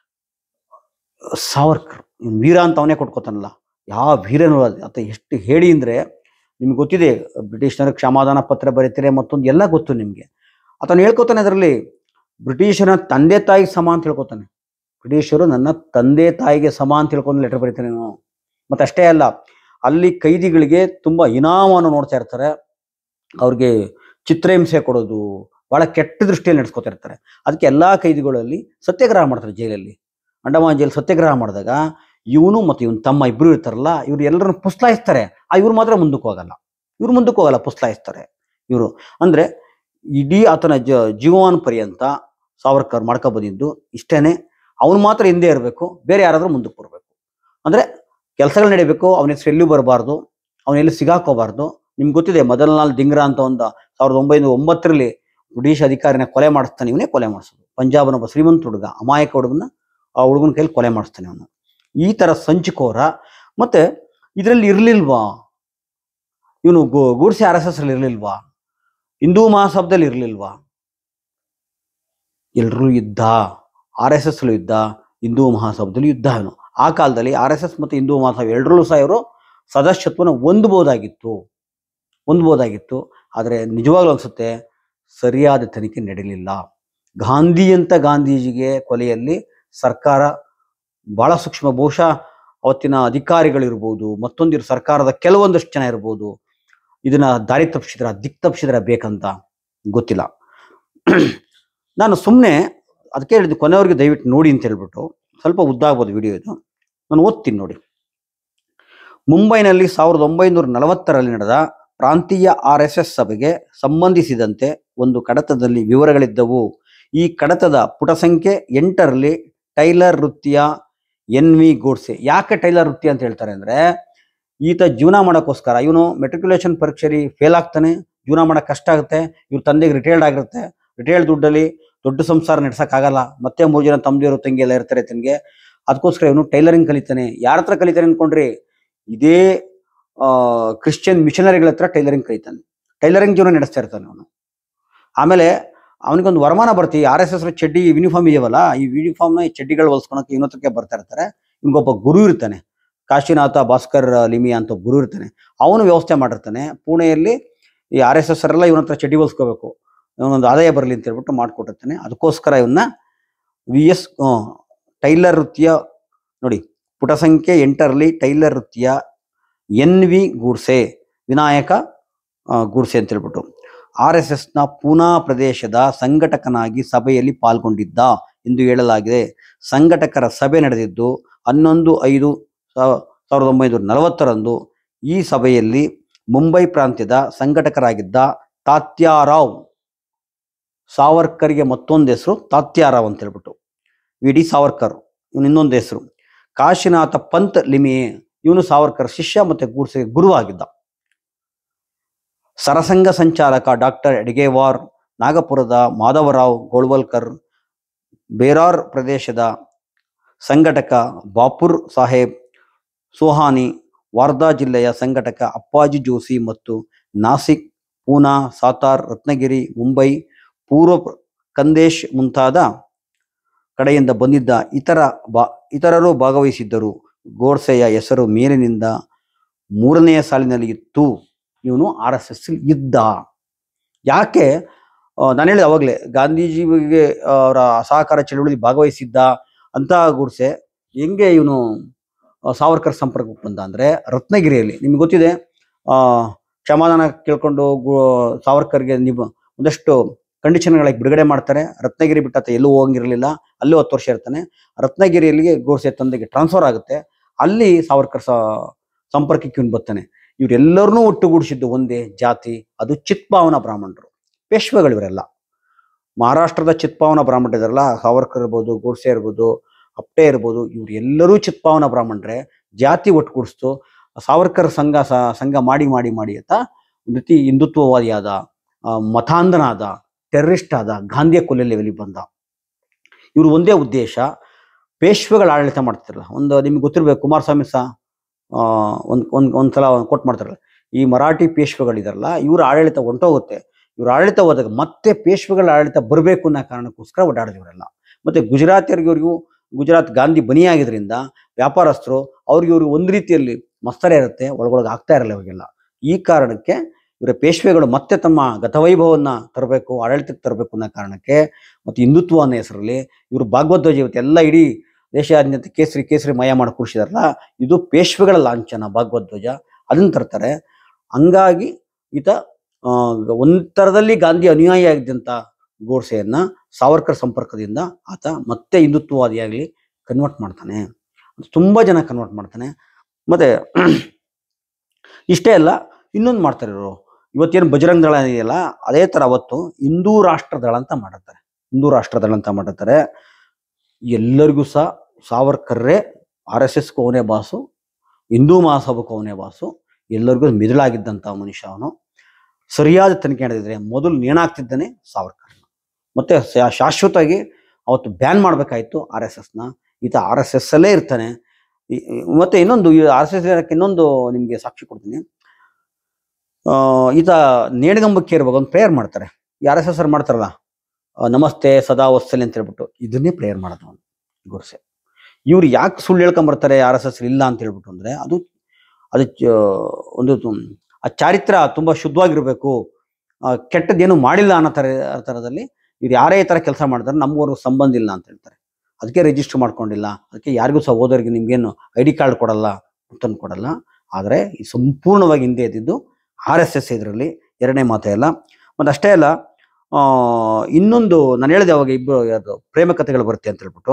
ಸಾವರ್ಕರ್ ಇವ್ನು ವೀರ ಅಂತ ಅವನೇ ಕೊಟ್ಕೋತಾನಲ್ಲ ಯಾವ ವೀರನೂ ಅಲ್ಲ ಆತ ಎಷ್ಟು ಹೇಳಿ ಅಂದ್ರೆ ನಿಮ್ಗೆ ಗೊತ್ತಿದೆ ಬ್ರಿಟಿಷರ ಕ್ಷಮಾದಾನ ಪತ್ರ ಬರೀತಾರೆ ಮತ್ತೊಂದು ಎಲ್ಲ ಗೊತ್ತು ನಿಮಗೆ ಆತನು ಹೇಳ್ಕೊತಾನೆ ಅದರಲ್ಲಿ ಬ್ರಿಟಿಷರ ತಂದೆ ತಾಯಿಗೆ ಸಮ ಅಂತ ಹೇಳ್ಕೊತಾನೆ ಬ್ರಿಟಿಷರು ನನ್ನ ತಂದೆ ತಾಯಿಗೆ ಸಮ ಅಂತ ಹೇಳ್ಕೊಂಡು ಲೆಟರ್ ಬರೀತಾನೆ ನಾನು ಮತ್ತೆ ಅಷ್ಟೇ ಅಲ್ಲ ಅಲ್ಲಿ ಕೈದಿಗಳಿಗೆ ತುಂಬಾ ಇನಾಮವನ್ನು ನೋಡ್ತಾ ಇರ್ತಾರೆ ಅವ್ರಿಗೆ ಚಿತ್ರಹಿಂಸೆ ಕೊಡೋದು ಬಹಳ ಕೆಟ್ಟ ದೃಷ್ಟಿಯಲ್ಲಿ ನಡೆಸ್ಕೊತಾ ಇರ್ತಾರೆ ಅದಕ್ಕೆ ಎಲ್ಲಾ ಕೈದಿಗಳಲ್ಲಿ ಸತ್ಯಾಗ್ರಹ ಮಾಡ್ತಾರೆ ಜೈಲಲ್ಲಿ ಅಂಡಮಾನ್ ಜೈಲ್ ಸತ್ಯಾಗ್ರಹ ಮಾಡಿದಾಗ ಇವನು ಮತ್ತು ಇವನ್ ತಮ್ಮ ಇಬ್ರು ಇರ್ತಾರಲ್ಲ ಇವ್ರು ಎಲ್ಲರನ್ನು ಪುಸ್ಲಾಯಿಸ್ತಾರೆ ಆ ಇವ್ರು ಮಾತ್ರ ಮುಂದಕ್ಕೆ ಹೋಗಲ್ಲ ಇವ್ರು ಮುಂದಕ್ಕೆ ಹೋಗಲ್ಲ ಪುಸ್ಲಾಯಿಸ್ತಾರೆ ಇವರು ಅಂದ್ರೆ ಇಡೀ ಆತನ ಜ ಜೀವನ ಪರ್ಯಂತ ಸಾವರ್ಕರ್ ಮಾಡ್ಕೊ ಬಂದಿದ್ದು ಇಷ್ಟೇನೆ ಅವನು ಮಾತ್ರ ಹಿಂದೆ ಇರಬೇಕು ಬೇರೆ ಯಾರಾದ್ರೂ ಮುಂದಕ್ಕೆ ಬರಬೇಕು ಅಂದ್ರೆ ಕೆಲಸಗಳು ನಡಿಬೇಕು ಅವನ ಹೆಸರು ಎಲ್ಲೂ ಬರಬಾರ್ದು ಅವನೆಲ್ಲೂ ಸಿಗಾಕೋಬಾರ್ದು ನಿಮ್ಗೆ ಗೊತ್ತಿದೆ ಮೊದಲ ನಾள் ದಿಂಗ್ರಾ ಅಂತ ಒಂದು ಸಾವಿರದ ಒಂಬೈನೂರ ಒಂಬತ್ತರಲ್ಲಿ ಬ್ರಿಟಿಷ್ ಅಧಿಕಾರಿನ ಕೊಲೆ ಮಾಡಿಸ್ತಾನೆ ಇವನೇ ಕೊಲೆ ಮಾಡಿಸೋದು ಪಂಜಾಬ್ನ ಒಬ್ಬ ಶ್ರೀಮಂತ ಹುಡುಗ ಅಮಾಯಕ ಹುಡುಗನ ಆ ಹುಡುಗನ ಕೈಲಿ ಕೊಲೆ ಮಾಡಿಸ್ತಾನೆ ಅವನು ಈ ತರ ಸಂಚಿಕೋರ ಮತ್ತೆ ಇದರಲ್ಲಿ ಇರ್ಲಿಲ್ವಾ ಇವನು ಗೂಡ್ಸೆ ಆರ್ ಎಸ್ ಎಸ್ ಅಲ್ಲಿ ಇರ್ಲಿಲ್ವಾ ಹಿಂದೂ ಮಹಾಸಭದಲ್ಲಿ ಇರ್ಲಿಲ್ವಾ ಎಲ್ರೂ ಇದ್ದ ಆರ್ ಎಸ್ ಎಸ್ ಇದ್ದ ಹಿಂದೂ ಮಹಾಸಭದಲ್ಲಿ ಇದ್ದ ಅವನು ಆ ಕಾಲದಲ್ಲಿ ಆರ್ ಎಸ್ ಎಸ್ ಮತ್ತು ಹಿಂದೂ ಮಹಾಸಭಾ ಎರಡರಲ್ಲೂ ಸಹ ಇವರು ಸದಸ್ಯತ್ವನ ಹೊಂದಬಹುದಾಗಿತ್ತು ಹೊಂದಬಹುದಾಗಿತ್ತು ಆದರೆ ನಿಜವಾಗ್ಲೂ ಅನ್ಸುತ್ತೆ ಸರಿಯಾದ ತನಿಖೆ ನಡೆಯಲಿಲ್ಲ ಗಾಂಧಿ ಅಂತ ಗಾಂಧೀಜಿಗೆ ಕೊಲೆಯಲ್ಲಿ ಸರ್ಕಾರ ಬಹಳ ಸೂಕ್ಷ್ಮ ಬಹುಶಃ ಅವತ್ತಿನ ಅಧಿಕಾರಿಗಳಿರ್ಬೋದು ಮತ್ತೊಂದಿರು ಸರ್ಕಾರದ ಕೆಲವೊಂದಷ್ಟು ಜನ ಇರ್ಬೋದು ಇದನ್ನ ದಾರಿ ತಪ್ಪಿಸಿದ್ರ ದಿಕ್ ತಪ್ಪಿಸಿದ್ರ ಬೇಕಂತ ಗೊತ್ತಿಲ್ಲ ನಾನು ಸುಮ್ಮನೆ ಅದಕ್ಕೆ ಹೇಳಿದ್ದು ಕೊನೆಯವರೆಗೆ ದಯವಿಟ್ಟು ನೋಡಿ ಅಂತ ಹೇಳ್ಬಿಟ್ಟು ಸ್ವಲ್ಪ ಉದ್ದ ಆಗ್ಬೋದು ವಿಡಿಯೋ ಇದು ನಾನು ಓದ್ತೀನಿ ನೋಡಿ ಮುಂಬೈನಲ್ಲಿ ಸಾವಿರದ ಒಂಬೈನೂರ ನಲವತ್ತರಲ್ಲಿ ನಡೆದ ಪ್ರಾಂತೀಯ ಆರ್ ಎಸ್ ಎಸ್ ಸಭೆಗೆ ಸಂಬಂಧಿಸಿದಂತೆ ಒಂದು ಕಡತದಲ್ಲಿ ವಿವರಗಳಿದ್ದವು ಈ ಕಡತದ ಪುಟ ಸಂಖ್ಯೆ ಎಂಟರಲ್ಲಿ ಟೈಲರ್ ವೃತ್ತಿಯ ಎನ್ ವಿ ಗೋಡ್ಸೆ ಯಾಕೆ ಟೈಲರ್ ವೃತ್ತಿ ಅಂತ ಹೇಳ್ತಾರೆ ಅಂದ್ರೆ ಈತ ಜೀವನ ಮಾಡೋಕ್ಕೋಸ್ಕರ ಇವನು ಮೆಟ್ರಿಕ್ಯುಲೇಷನ್ ಪರೀಕ್ಷೆಯಲ್ಲಿ ಫೇಲ್ ಆಗ್ತಾನೆ ಜೀವನ ಮಾಡೋಕೆ ಕಷ್ಟ ಆಗುತ್ತೆ ಇವ್ರ ತಂದೆಗೆ ರಿಟೈರ್ಡ್ ಆಗಿರುತ್ತೆ ರಿಟೈರ್ಡ್ ದುಡ್ಡಲ್ಲಿ ದೊಡ್ಡ ಸಂಸಾರ ನಡ್ಸಕ್ಕಾಗಲ್ಲ ಮತ್ತೆ ಮೂರು ಜನ ತಮ್ಮದಿರು ತಂಗಿ ಎಲ್ಲ ಇರ್ತಾರೆ ತನಗೆ ಅದಕ್ಕೋಸ್ಕರ ಇವನು ಟೈಲರಿಂಗ್ ಕಲಿತಾನೆ ಯಾರ ಹತ್ರ ಕಲಿತಾನೆ ಅನ್ಕೊಂಡ್ರಿ ಇದೇ ಆ ಕ್ರಿಶ್ಚಿಯನ್ ಮಿಷನರಿಗಳ ಹತ್ರ ಟೈಲರಿಂಗ್ ಕಲಿತಾನೆ ಟೈಲರಿಂಗ್ ಜೀವನ ನಡೆಸ್ತಾ ಇರ್ತಾನೆ ಅವನು ಆಮೇಲೆ ಅವನಿಗೊಂದು ವರಮಾನ ಬರ್ತಿ ಆರ್ ಎಸ್ ಎಸ್ ಚಡ್ಡಿ ಯೂನಿಫಾರ್ಮ್ ಇದೆಯಲ್ಲ ಈ ಯೂನಿಫಾರ್ಮ್ನ ಈ ಚಡ್ಡಿಗಳು ಹೊಲ್ಸ್ಕೊಳಕ್ಕೆ ಇವನ ಹತ್ರಕ್ಕೆ ಬರ್ತಾ ಇರ್ತಾರೆ ಇವನಿಗೊಬ್ಬ ಗುರು ಇರ್ತಾನೆ ಕಾಶಿನಾಥ ಭಾಸ್ಕರ್ ಲಿಮಿ ಅಂತ ಒಬ್ಬ ಗುರು ಇರ್ತಾನೆ ಅವನು ವ್ಯವಸ್ಥೆ ಮಾಡಿರ್ತಾನೆ ಪುಣೆಯಲ್ಲಿ ಈ ಆರ್ ಎಸ್ ಎಸ್ ಅವರೆಲ್ಲ ಇವನ ಹತ್ರ ಚಡ್ಡಿ ಹೊಲ್ಸ್ಕೋಬೇಕು ಇವನೊಂದು ಆದಾಯ ಬರಲಿ ಅಂತ ಹೇಳ್ಬಿಟ್ಟು ಮಾಡಿಕೊಟ್ಟಿರ್ತಾನೆ ಅದಕ್ಕೋಸ್ಕರ ಇವನ್ನ ವಿ ಎಸ್ ಟೈಲರ್ ವೃತ್ತಿಯ ನೋಡಿ ಪುಟ ಸಂಖ್ಯೆ ಎಂಟರಲ್ಲಿ ಟೈಲರ್ ವೃತ್ತಿಯ ಎನ್ ವಿ ಗೂಡ್ಸೆ ವಿನಾಯಕ ಆ, ಗೂಡ್ಸೆ ಅಂತ ಹೇಳ್ಬಿಟ್ಟು ಆರ್ ಎಸ್ ಎಸ್ನ ಪೂನಾ ಪ್ರದೇಶದ ಸಂಘಟಕನಾಗಿ ಸಭೆಯಲ್ಲಿ ಪಾಲ್ಗೊಂಡಿದ್ದ ಎಂದು ಹೇಳಲಾಗಿದೆ ಸಂಘಟಕರ ಸಭೆ ನಡೆದಿದ್ದು ಹನ್ನೊಂದು ಐದು ಸಾವ- ಸಾವಿರದ ಒಂಬೈನೂರ ನಲವತ್ತರಂದು ಈ ಸಭೆಯಲ್ಲಿ ಮುಂಬೈ ಪ್ರಾಂತ್ಯದ ಸಂಘಟಕರಾಗಿದ್ದ ತಾತ್ಯಾರಾವ್ ಸಾವರ್ಕರ್ಗೆ ಮತ್ತೊಂದು ಹೆಸರು ತಾತ್ಯಾರಾವ್ ಅಂತ ಹೇಳ್ಬಿಟ್ಟು ವಿ ಡಿ ಸಾವರ್ಕರ್ ಇವನು ಇನ್ನೊಂದು ಹೆಸರು ಕಾಶಿನಾಥ ಪಂತ್ ಲಿಮಿ ಇವನು ಸಾವರ್ಕರ್ ಶಿಷ್ಯ ಮತ್ತೆ ಗೂಡ್ಸೆ ಗುರುವಾಗಿದ್ದ ಸರಸಂಘ ಸಂಚಾಲಕ ಡಾಕ್ಟರ್ ಎಡ್ಗೇವಾರ್ ನಾಗಪುರದ ಮಾಧವರಾವ್ ಗೋಳ್ವಲ್ಕರ್ ಬೇರಾರ್ ಪ್ರದೇಶದ ಸಂಘಟಕ ಬಾಪುರ್ ಸಾಹೇಬ್ ಸುಹಾನಿ ವಾರ್ಧಾ ಜಿಲ್ಲೆಯ ಸಂಘಟಕ ಅಪ್ಪಾಜಿ ಜೋಶಿ ಮತ್ತು ನಾಸಿಕ್ ಪೂನಾ ಸಾತಾರ್ ರತ್ನಗಿರಿ ಮುಂಬೈ ಪೂರ್ವ ಪ್ರ- ಕಂದೇಶ್ ಮುಂತಾದ ಕಡೆಯಿಂದ ಬಂದಿದ್ದ ಇತರ ಬಾ ಇತರರು ಭಾಗವಹಿಸಿದ್ದರು ಗೋಡ್ಸೆಯ ಹೆಸರು ಮೇಲಿನಿಂದ ಮೂರನೆಯ ಸಾಲಿನಲ್ಲಿ ಇತ್ತು ಇವನು ಆರ್ ಎಸ್ ಎಸ್ ಇದ್ದ ಯಾಕೆ ನಾನು ಹೇಳಿದೆ ಅವಾಗಲೇ ಗಾಂಧೀಜಿಗೆ ಅವರ ಅಸಹಕಾರ ಚಳುವಳಿ ಭಾಗವಹಿಸಿದ್ದ ಅಂತ ಗುಡ್ಸೆ ಹೆಂಗೆ ಇವನು ಸಾವರ್ಕರ್ ಸಂಪರ್ಕಕ್ಕೆ ಬಂದ ಅಂದ್ರೆ ರತ್ನಗಿರಿಯಲ್ಲಿ ನಿಮ್ಗೆ ಗೊತ್ತಿದೆ ಆ ಕ್ಷಮಾದಾನ ಕೇಳ್ಕೊಂಡು ಗು- ಸಾವರ್ಕರ್ಗೆ ನೀವು ಒಂದಷ್ಟು ಕಂಡೀಷನ್ಗಳಿಗೆ ಬಿಡುಗಡೆ ಮಾಡ್ತಾರೆ ರತ್ನಗಿರಿ ಬಿಟ್ಟ ಆತ ಎಲ್ಲೂ ಹೋಗಂಗಿರಲಿಲ್ಲ ಅಲ್ಲೂ ಹತ್ತು ವರ್ಷ ಇರ್ತಾನೆ ರತ್ನಗಿರಿಯಲ್ಲಿಗೆ ಗೋಡ್ಸೆ ತಂದೆಗೆ ಟ್ರಾನ್ಸ್ಫರ್ ಆಗುತ್ತೆ ಅಲ್ಲಿ ಸಾವರ್ಕರ್ ಸ ಸಂಪರ್ಕಕ್ಕೆ ಇವನು ಬರ್ತಾನೆ ಇವರೆಲ್ಲರನ್ನೂ ಒಟ್ಟುಗೂಡಿಸಿದ್ದು ಒಂದೇ ಜಾತಿ ಅದು ಚಿತ್ಪಾವನ ಬ್ರಾಹ್ಮಣರು ಪೇಶ್ವೆಗಳು ಇವರೆಲ್ಲ ಮಹಾರಾಷ್ಟ್ರದ ಚಿತ್ಪಾವನ ಬ್ರಾಹ್ಮಣ ಇದಾರಲ್ಲ ಸಾವರ್ಕರ್ ಇರ್ಬೋದು ಗೋಡ್ಸೆ ಇರ್ಬೋದು ಅಪ್ಟೆ ಇರ್ಬೋದು ಇವ್ರು ಎಲ್ಲರೂ ಚಿತ್ಪಾವನ ಬ್ರಾಹ್ಮಣರೇ ಜಾತಿ ಒಟ್ಟುಗೂಡಿಸ್ತು ಸಾವರ್ಕರ್ ಸಂಘ ಸ- ಸಂಘ ಮಾಡಿ ಮಾಡಿ ಮಾಡಿ ಅಂತ ಒಂದು ರೀತಿ ಹಿಂದುತ್ವವಾದಿಯಾದ ಆ, ಮತಾಂಧನಾದ ಟೆರರಿಸ್ಟ್ ಆದ ಗಾಂಧಿಯ ಕೊಲೆ ಲೆವೆಲಿಗೆ ಬಂದ ಇವರು ಒಂದೇ ಉದ್ದೇಶ ಪೇಶ್ವೆಗಳ ಆಡಳಿತ ಮಾಡ್ತಿರಲ್ಲ ಒಂದು ನಿಮ್ಗೆ ಗೊತ್ತಿರ್ಬೇಕು ಕುಮಾರಸ್ವಾಮಿ ಸಹ ಆ, ಒಂದ್ ಒಂದ್ ಒಂದ್ಸಲ ಕೊಟ್ಟು ಮಾಡ್ತಾರಲ್ಲ ಈ ಮರಾಠಿ ಪೇಶ್ವೆಗಳಿದಾರಲ್ಲ ಇವ್ರ ಆಡಳಿತ ಹೊಂಟೋಗುತ್ತೆ ಇವ್ರ ಆಡಳಿತ ಹೋದಾಗ ಮತ್ತೆ ಪೇಶ್ವೆಗಳ ಆಡಳಿತ ಬರಬೇಕು ಅನ್ನೋ ಕಾರಣಕ್ಕೋಸ್ಕರ ಓಡಾಡಿದ್ರು ಇವರೆಲ್ಲ ಮತ್ತೆ ಗುಜರಾತಿಯರಿಗೆ ಇವ್ರಿಗೂ ಗುಜರಾತ್ ಗಾಂಧಿ ಬನಿಯಾಗಿದ್ರಿಂದ ವ್ಯಾಪಾರಸ್ಥರು ಅವ್ರಿಗೆ ಇವ್ರಿಗೆ ಒಂದು ರೀತಿಯಲ್ಲಿ ಮಸ್ತರೆ ಇರುತ್ತೆ ಒಳಗೊಳಗೆ ಆಗ್ತಾ ಇರಲ್ಲ ಇವಾಗೆಲ್ಲ ಈ ಕಾರಣಕ್ಕೆ ಇವರ ಪೇಶ್ವೆಗಳು ಮತ್ತೆ ತಮ್ಮ ಗತವೈಭವನ್ನ ತರಬೇಕು ಆಡಳಿತಕ್ಕೆ ತರಬೇಕು ಅನ್ನೋ ಕಾರಣಕ್ಕೆ ಮತ್ತು ಹಿಂದುತ್ವ ಅನ್ನೋ ಹೆಸರಲ್ಲಿ ಇವರು ಭಾಗವಧ್ವಜ ಇವತ್ತು ಎಲ್ಲ ಇಡೀ ದೇಶಾದ್ಯಂತ ಕೇಸರಿ ಕೇಸರಿ ಮಯ ಮಾಡಿ ಕೂರಿಸಿದಾರಲ್ಲ ಇದು ಪೇಶ್ವೆಗಳ ಲಾಂಛನ ಭಾಗವಧ್ವಜ ಅದನ್ನ ತರ್ತಾರೆ ಹಂಗಾಗಿ ಈತ ಆ, ಒಂದ್ ಥರದಲ್ಲಿ ಗಾಂಧಿ ಅನುಯಾಯಿ ಆಗಿದ್ದಂಥ ಗೋಡ್ಸೆಯನ್ನ ಸಾವರ್ಕರ್ ಸಂಪರ್ಕದಿಂದ ಆತ ಮತ್ತೆ ಹಿಂದುತ್ವವಾದಿಯಾಗಲಿ ಕನ್ವರ್ಟ್ ಮಾಡ್ತಾನೆ ತುಂಬಾ ಜನ ಕನ್ವರ್ಟ್ ಮಾಡ್ತಾನೆ ಮತ್ತೆ ಇಷ್ಟೇ ಅಲ್ಲ ಇನ್ನೊಂದು ಮಾಡ್ತಾರೆ ಇವರು ಇವತ್ತೇನು ಬಜರಂಗ ದಳ ಇದೆಯಲ್ಲ ಅದೇ ತರ ಅವತ್ತು ಹಿಂದೂ ರಾಷ್ಟ್ರ ದಳ ಅಂತ ಮಾಡುತ್ತಾರೆ ಹಿಂದೂ ರಾಷ್ಟ್ರ ದಳ ಅಂತ ಮಾಡುತ್ತಾರೆ ಎಲ್ಲರಿಗೂ ಸಹ ಸಾವರ್ಕರ್ರೇ ಆರ್ ಎಸ್ ಎಸ್ ಅವನೇ ಬಾಸು ಹಿಂದೂ ಮಹಾಸಭಾಕ್ಕೂ ಅವನೇ ಬಾಸು ಎಲ್ಲರಿಗೂ ಮಿದುಳಾಗಿದ್ದಂಥ ಮನುಷ್ಯ ಅವನು ಸರಿಯಾದ ತನಿಖೆ ನಡೆದಿದ್ರೆ ಮೊದಲು ನೇಣಾಕ್ತಿದ್ದಾನೆ ಸಾವರ್ಕರ್ ಮತ್ತೆ ಶಾ- ಶಾಶ್ವತವಾಗಿ ಅವತ್ತು ಬ್ಯಾನ್ ಮಾಡಬೇಕಾಯ್ತು ಆರ್ ಎಸ್ ಎಸ್ನ ಈತ ಆರ್ ಎಸ್ ಎಸ್ ಅಲ್ಲೇ ಇರ್ತಾನೆ ಈ- ಈ- ಮತ್ತೆ ಇನ್ನೊಂದು ಆರ್ ಎಸ್ ಎಸ್ ಇನ್ನೊಂದು ನಿಮಗೆ ಸಾಕ್ಷಿ ಕೊಡ್ತೀನಿ ಆ, ಈತ ನೇಣಿಗಂಬಕ್ಕೆ ಇರುವಾಗ ಒಂದು ಪ್ರೇಯರ್ ಮಾಡ್ತಾರೆ ಆರ್ ಎಸ್ ಎಸ್ ಅವ್ರು ಮಾಡ್ತಾರಲ್ಲ ಆ, ನಮಸ್ತೆ ಸದಾ ವತ್ಸಲಿ ಅಂತ ಹೇಳ್ಬಿಟ್ಟು ಇದನ್ನೇ ಪ್ರೇಯರ್ ಮಾಡೋದು ಅವನು ಗುರ್ಸೆ ಇವ್ರು ಯಾಕೆ ಸುಳ್ಳು ಹೇಳ್ಕೊಂಬರ್ತಾರೆ ಆರ್ ಎಸ್ ಎಸ್ ಇಲ್ಲ ಅಂತ ಹೇಳ್ಬಿಟ್ಟು ಅಂದ್ರೆ ಅದು ಅದು ಚ- ಒಂದು ತು- ಆ ಚಾರಿತ್ರ ತುಂಬಾ ಶುದ್ಧವಾಗಿರ್ಬೇಕು ಆ, ಕೆಟ್ಟದ್ದೇನು ಮಾಡಿಲ್ಲ ಅನ್ನೋ ತರ ಥರದಲ್ಲಿ ಇವ್ರು ಯಾರೇ ಈ ತರ ಕೆಲಸ ಮಾಡ್ತಾರೆ ನಮ್ಗವ್ರಿಗೂ ಸಂಬಂಧ ಇಲ್ಲ ಅಂತ ಹೇಳ್ತಾರೆ ಅದಕ್ಕೆ ರಿಜಿಸ್ಟರ್ ಮಾಡ್ಕೊಂಡಿಲ್ಲ ಅದಕ್ಕೆ ಯಾರಿಗೂ ಸಹ ಹೋದವ್ರಿಗೆ ನಿಮ್ಗೇನು ಐ ಡಿ ಕಾರ್ಡ್ ಕೊಡಲ್ಲ ತಂದು ಕೊಡಲ್ಲ ಆದರೆ ಈ ಸಂಪೂರ್ಣವಾಗಿ ಹಿಂದೆ ಇದ್ದಿದ್ದು ಆರ್ ಎಸ್ ಎಸ್ ಇದರಲ್ಲಿ ಎರಡನೇ ಮಾತೇ ಅಲ್ಲ ಮತ್ತು ಅಷ್ಟೇ ಅಲ್ಲ ಆ, ಇನ್ನೊಂದು ನಾನು ಹೇಳಿದೆ ಅವಾಗ ಇಬ್ಬರು ಯಾವುದು ಪ್ರೇಮ ಕಥೆಗಳು ಬರುತ್ತೆ ಅಂತ ಹೇಳ್ಬಿಟ್ಟು